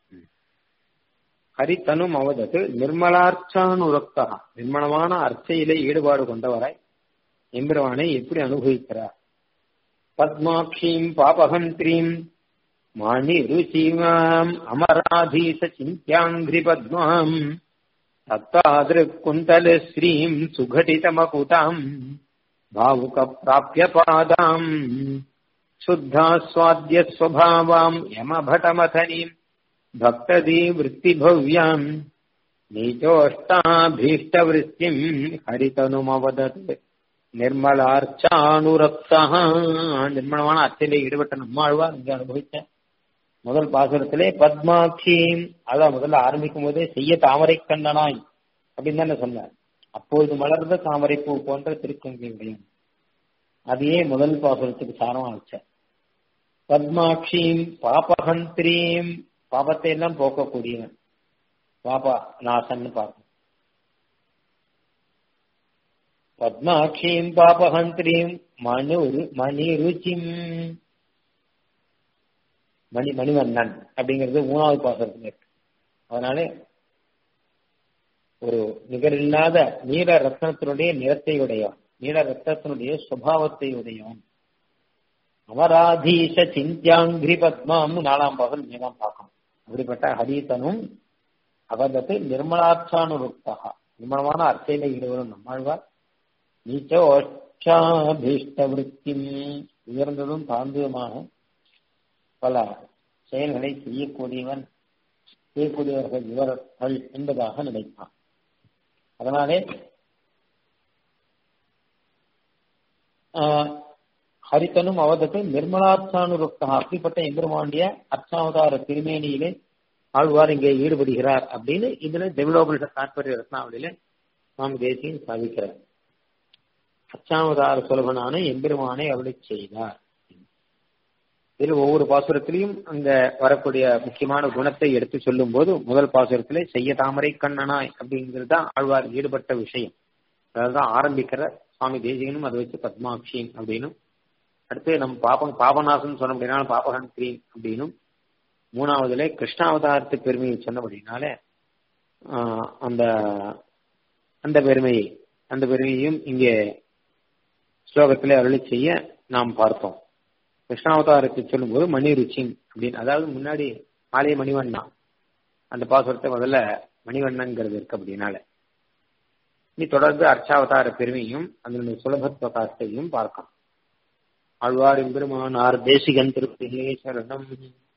Speaker 1: ஹரித்தனும் அவதது நிர்மலார்ச்சானுரக்தா நிர்மலமான அர்ச்சையிலே ஈடுபாடு கொண்டவராய் எம்பெருமானை எப்படி அனுபவிக்கிறார் பத்மாட்சீம் பாபகந்திரீம் மாணி ருச்சிமாம் அமராதீச சிந்தியாங்கிரி பத்மாம் தத்தாதிருக்குந்தல ஸ்ரீம் சுகடிதமகுதாம் பாவுக பிராபிய பாதாம் சுத்தாஸ்வாத்ய ஸ்வபாவாம் யமபடமதனீம் பக்ததி விற்பி பவ்யாம் நீச்சோஷ்டாபீஷ்டவருத்திம் ஹரிதனுமவதத் நிர்மலார்ச்சானுரக்தா நிர்மலமான அர்ச்சையிலே ஈடுபட்ட நம்மாழ்வார் இங்க அனுபவித்த முதல் பாசுரத்திலே பத்மாட்சி அதான் முதல்ல ஆரம்பிக்கும் போதே செய்ய தாமரை கண்ணனாய் அப்படின்னு தானே சொன்னார் அப்பொழுது மலர்ந்த தாமரை பூ போன்ற திருக்கங்கைகளையும் அதையே முதல் பாசுரத்துக்கு சாரமா வச்சார் பத்மாட்சியும் பாபஹந்திரீம் பாபத்தை எல்லாம் போக்கக்கூடியவன் பாபா நாசன்னு பார்க்கணும் பத்மாட்சியும் பாபஹந்திரீம் மனு மணி ருச்சிம் மணி மணிவண்ணன் அப்படிங்கிறது மூணாவது பாசத்துல இருக்கு அதனால ஒரு நிகரில்லாத நீல ரத்னத்தினுடைய நிறத்தை உடையவன் நீல ரத்னத்தினுடைய சுபாவத்தை உடையவன் அமராதீஷ சிந்தியாங்கிரி பத்மான்னு நாலாம் பாகம் நீதான் பார்க்கணும் அப்படிப்பட்ட ஹரிதனும் அவதத்து நிர்மலாட்சானுருக்தா நிர்மலமான அர்ச்சையில ஈடுபடும் நம்மாழ்வார் நீச்சோஷ்டாபீஷ்ட விருத்தி உயர்ந்ததும் தாழ்ந்ததுமான பல செயல்களை செய்யக்கூடியவன் செய்யக்கூடியவர்கள் இவர்கள் என்பதாக நினைப்பான் அதனாலே ஹரித்தனும் அவதத்து நிர்மலார்த்தானுருக்தா அப்படிப்பட்ட எம்பெருமாண்டிய அர்ச்சாவதார திருமேனியிலே ஆழ்வார் இங்கே ஈடுபடுகிறார் அப்படின்னு இதுல டெவலோபிள் தாற்பரிய ரத்னாவளியில சுவாமி தேசியம் சாதிக்கிறார் அச்சாவதார சுலபனான எம்பெருமானை அவளை செய்தார் இதில் ஒவ்வொரு பாசுரத்திலையும் அந்த வரக்கூடிய முக்கியமான குணத்தை எடுத்து சொல்லும் போது முதல் பாசுரத்திலே செய்ய தாமரை கண்ணனாய் அப்படிங்கிறது தான் ஆழ்வார் ஈடுபட்ட விஷயம் அதான் ஆரம்பிக்கிற சுவாமி தேசிகனும் அதை வச்சு பத்மாட்சியும் அப்படின்னும் அடுத்து நம்ம பாபம் பாபநாசம் சொன்ன அப்படின்னா பாபகன் கிரீம் அப்படின்னும் மூணாவதுல கிருஷ்ணாவதாரத்து பெருமையை சொன்னபடினாலே அந்த அந்த பெருமையை அந்த பெருமையையும் இங்கே ஸ்லோகத்திலே அருளி செய்ய நாம் பார்த்தோம் கிருஷ்ணாவதாரத்தை சொல்லும்போது மணி ருச்சின் அப்படின்னு அதாவது முன்னாடி மாலை மணிவண்ணா அந்த பாசுரத்தை முதல்ல மணிவண்ணங்கிறது இருக்கு அப்படின்னால நீ தொடர்ந்து அர்ச்சாவதார பெருமையும் அதனுடைய சுலபத்துவ காசத்தையும் பார்க்கலாம் ஆழ்வார் எம்பெருமானார் தேசிகன் திருப்பதியே சரணம்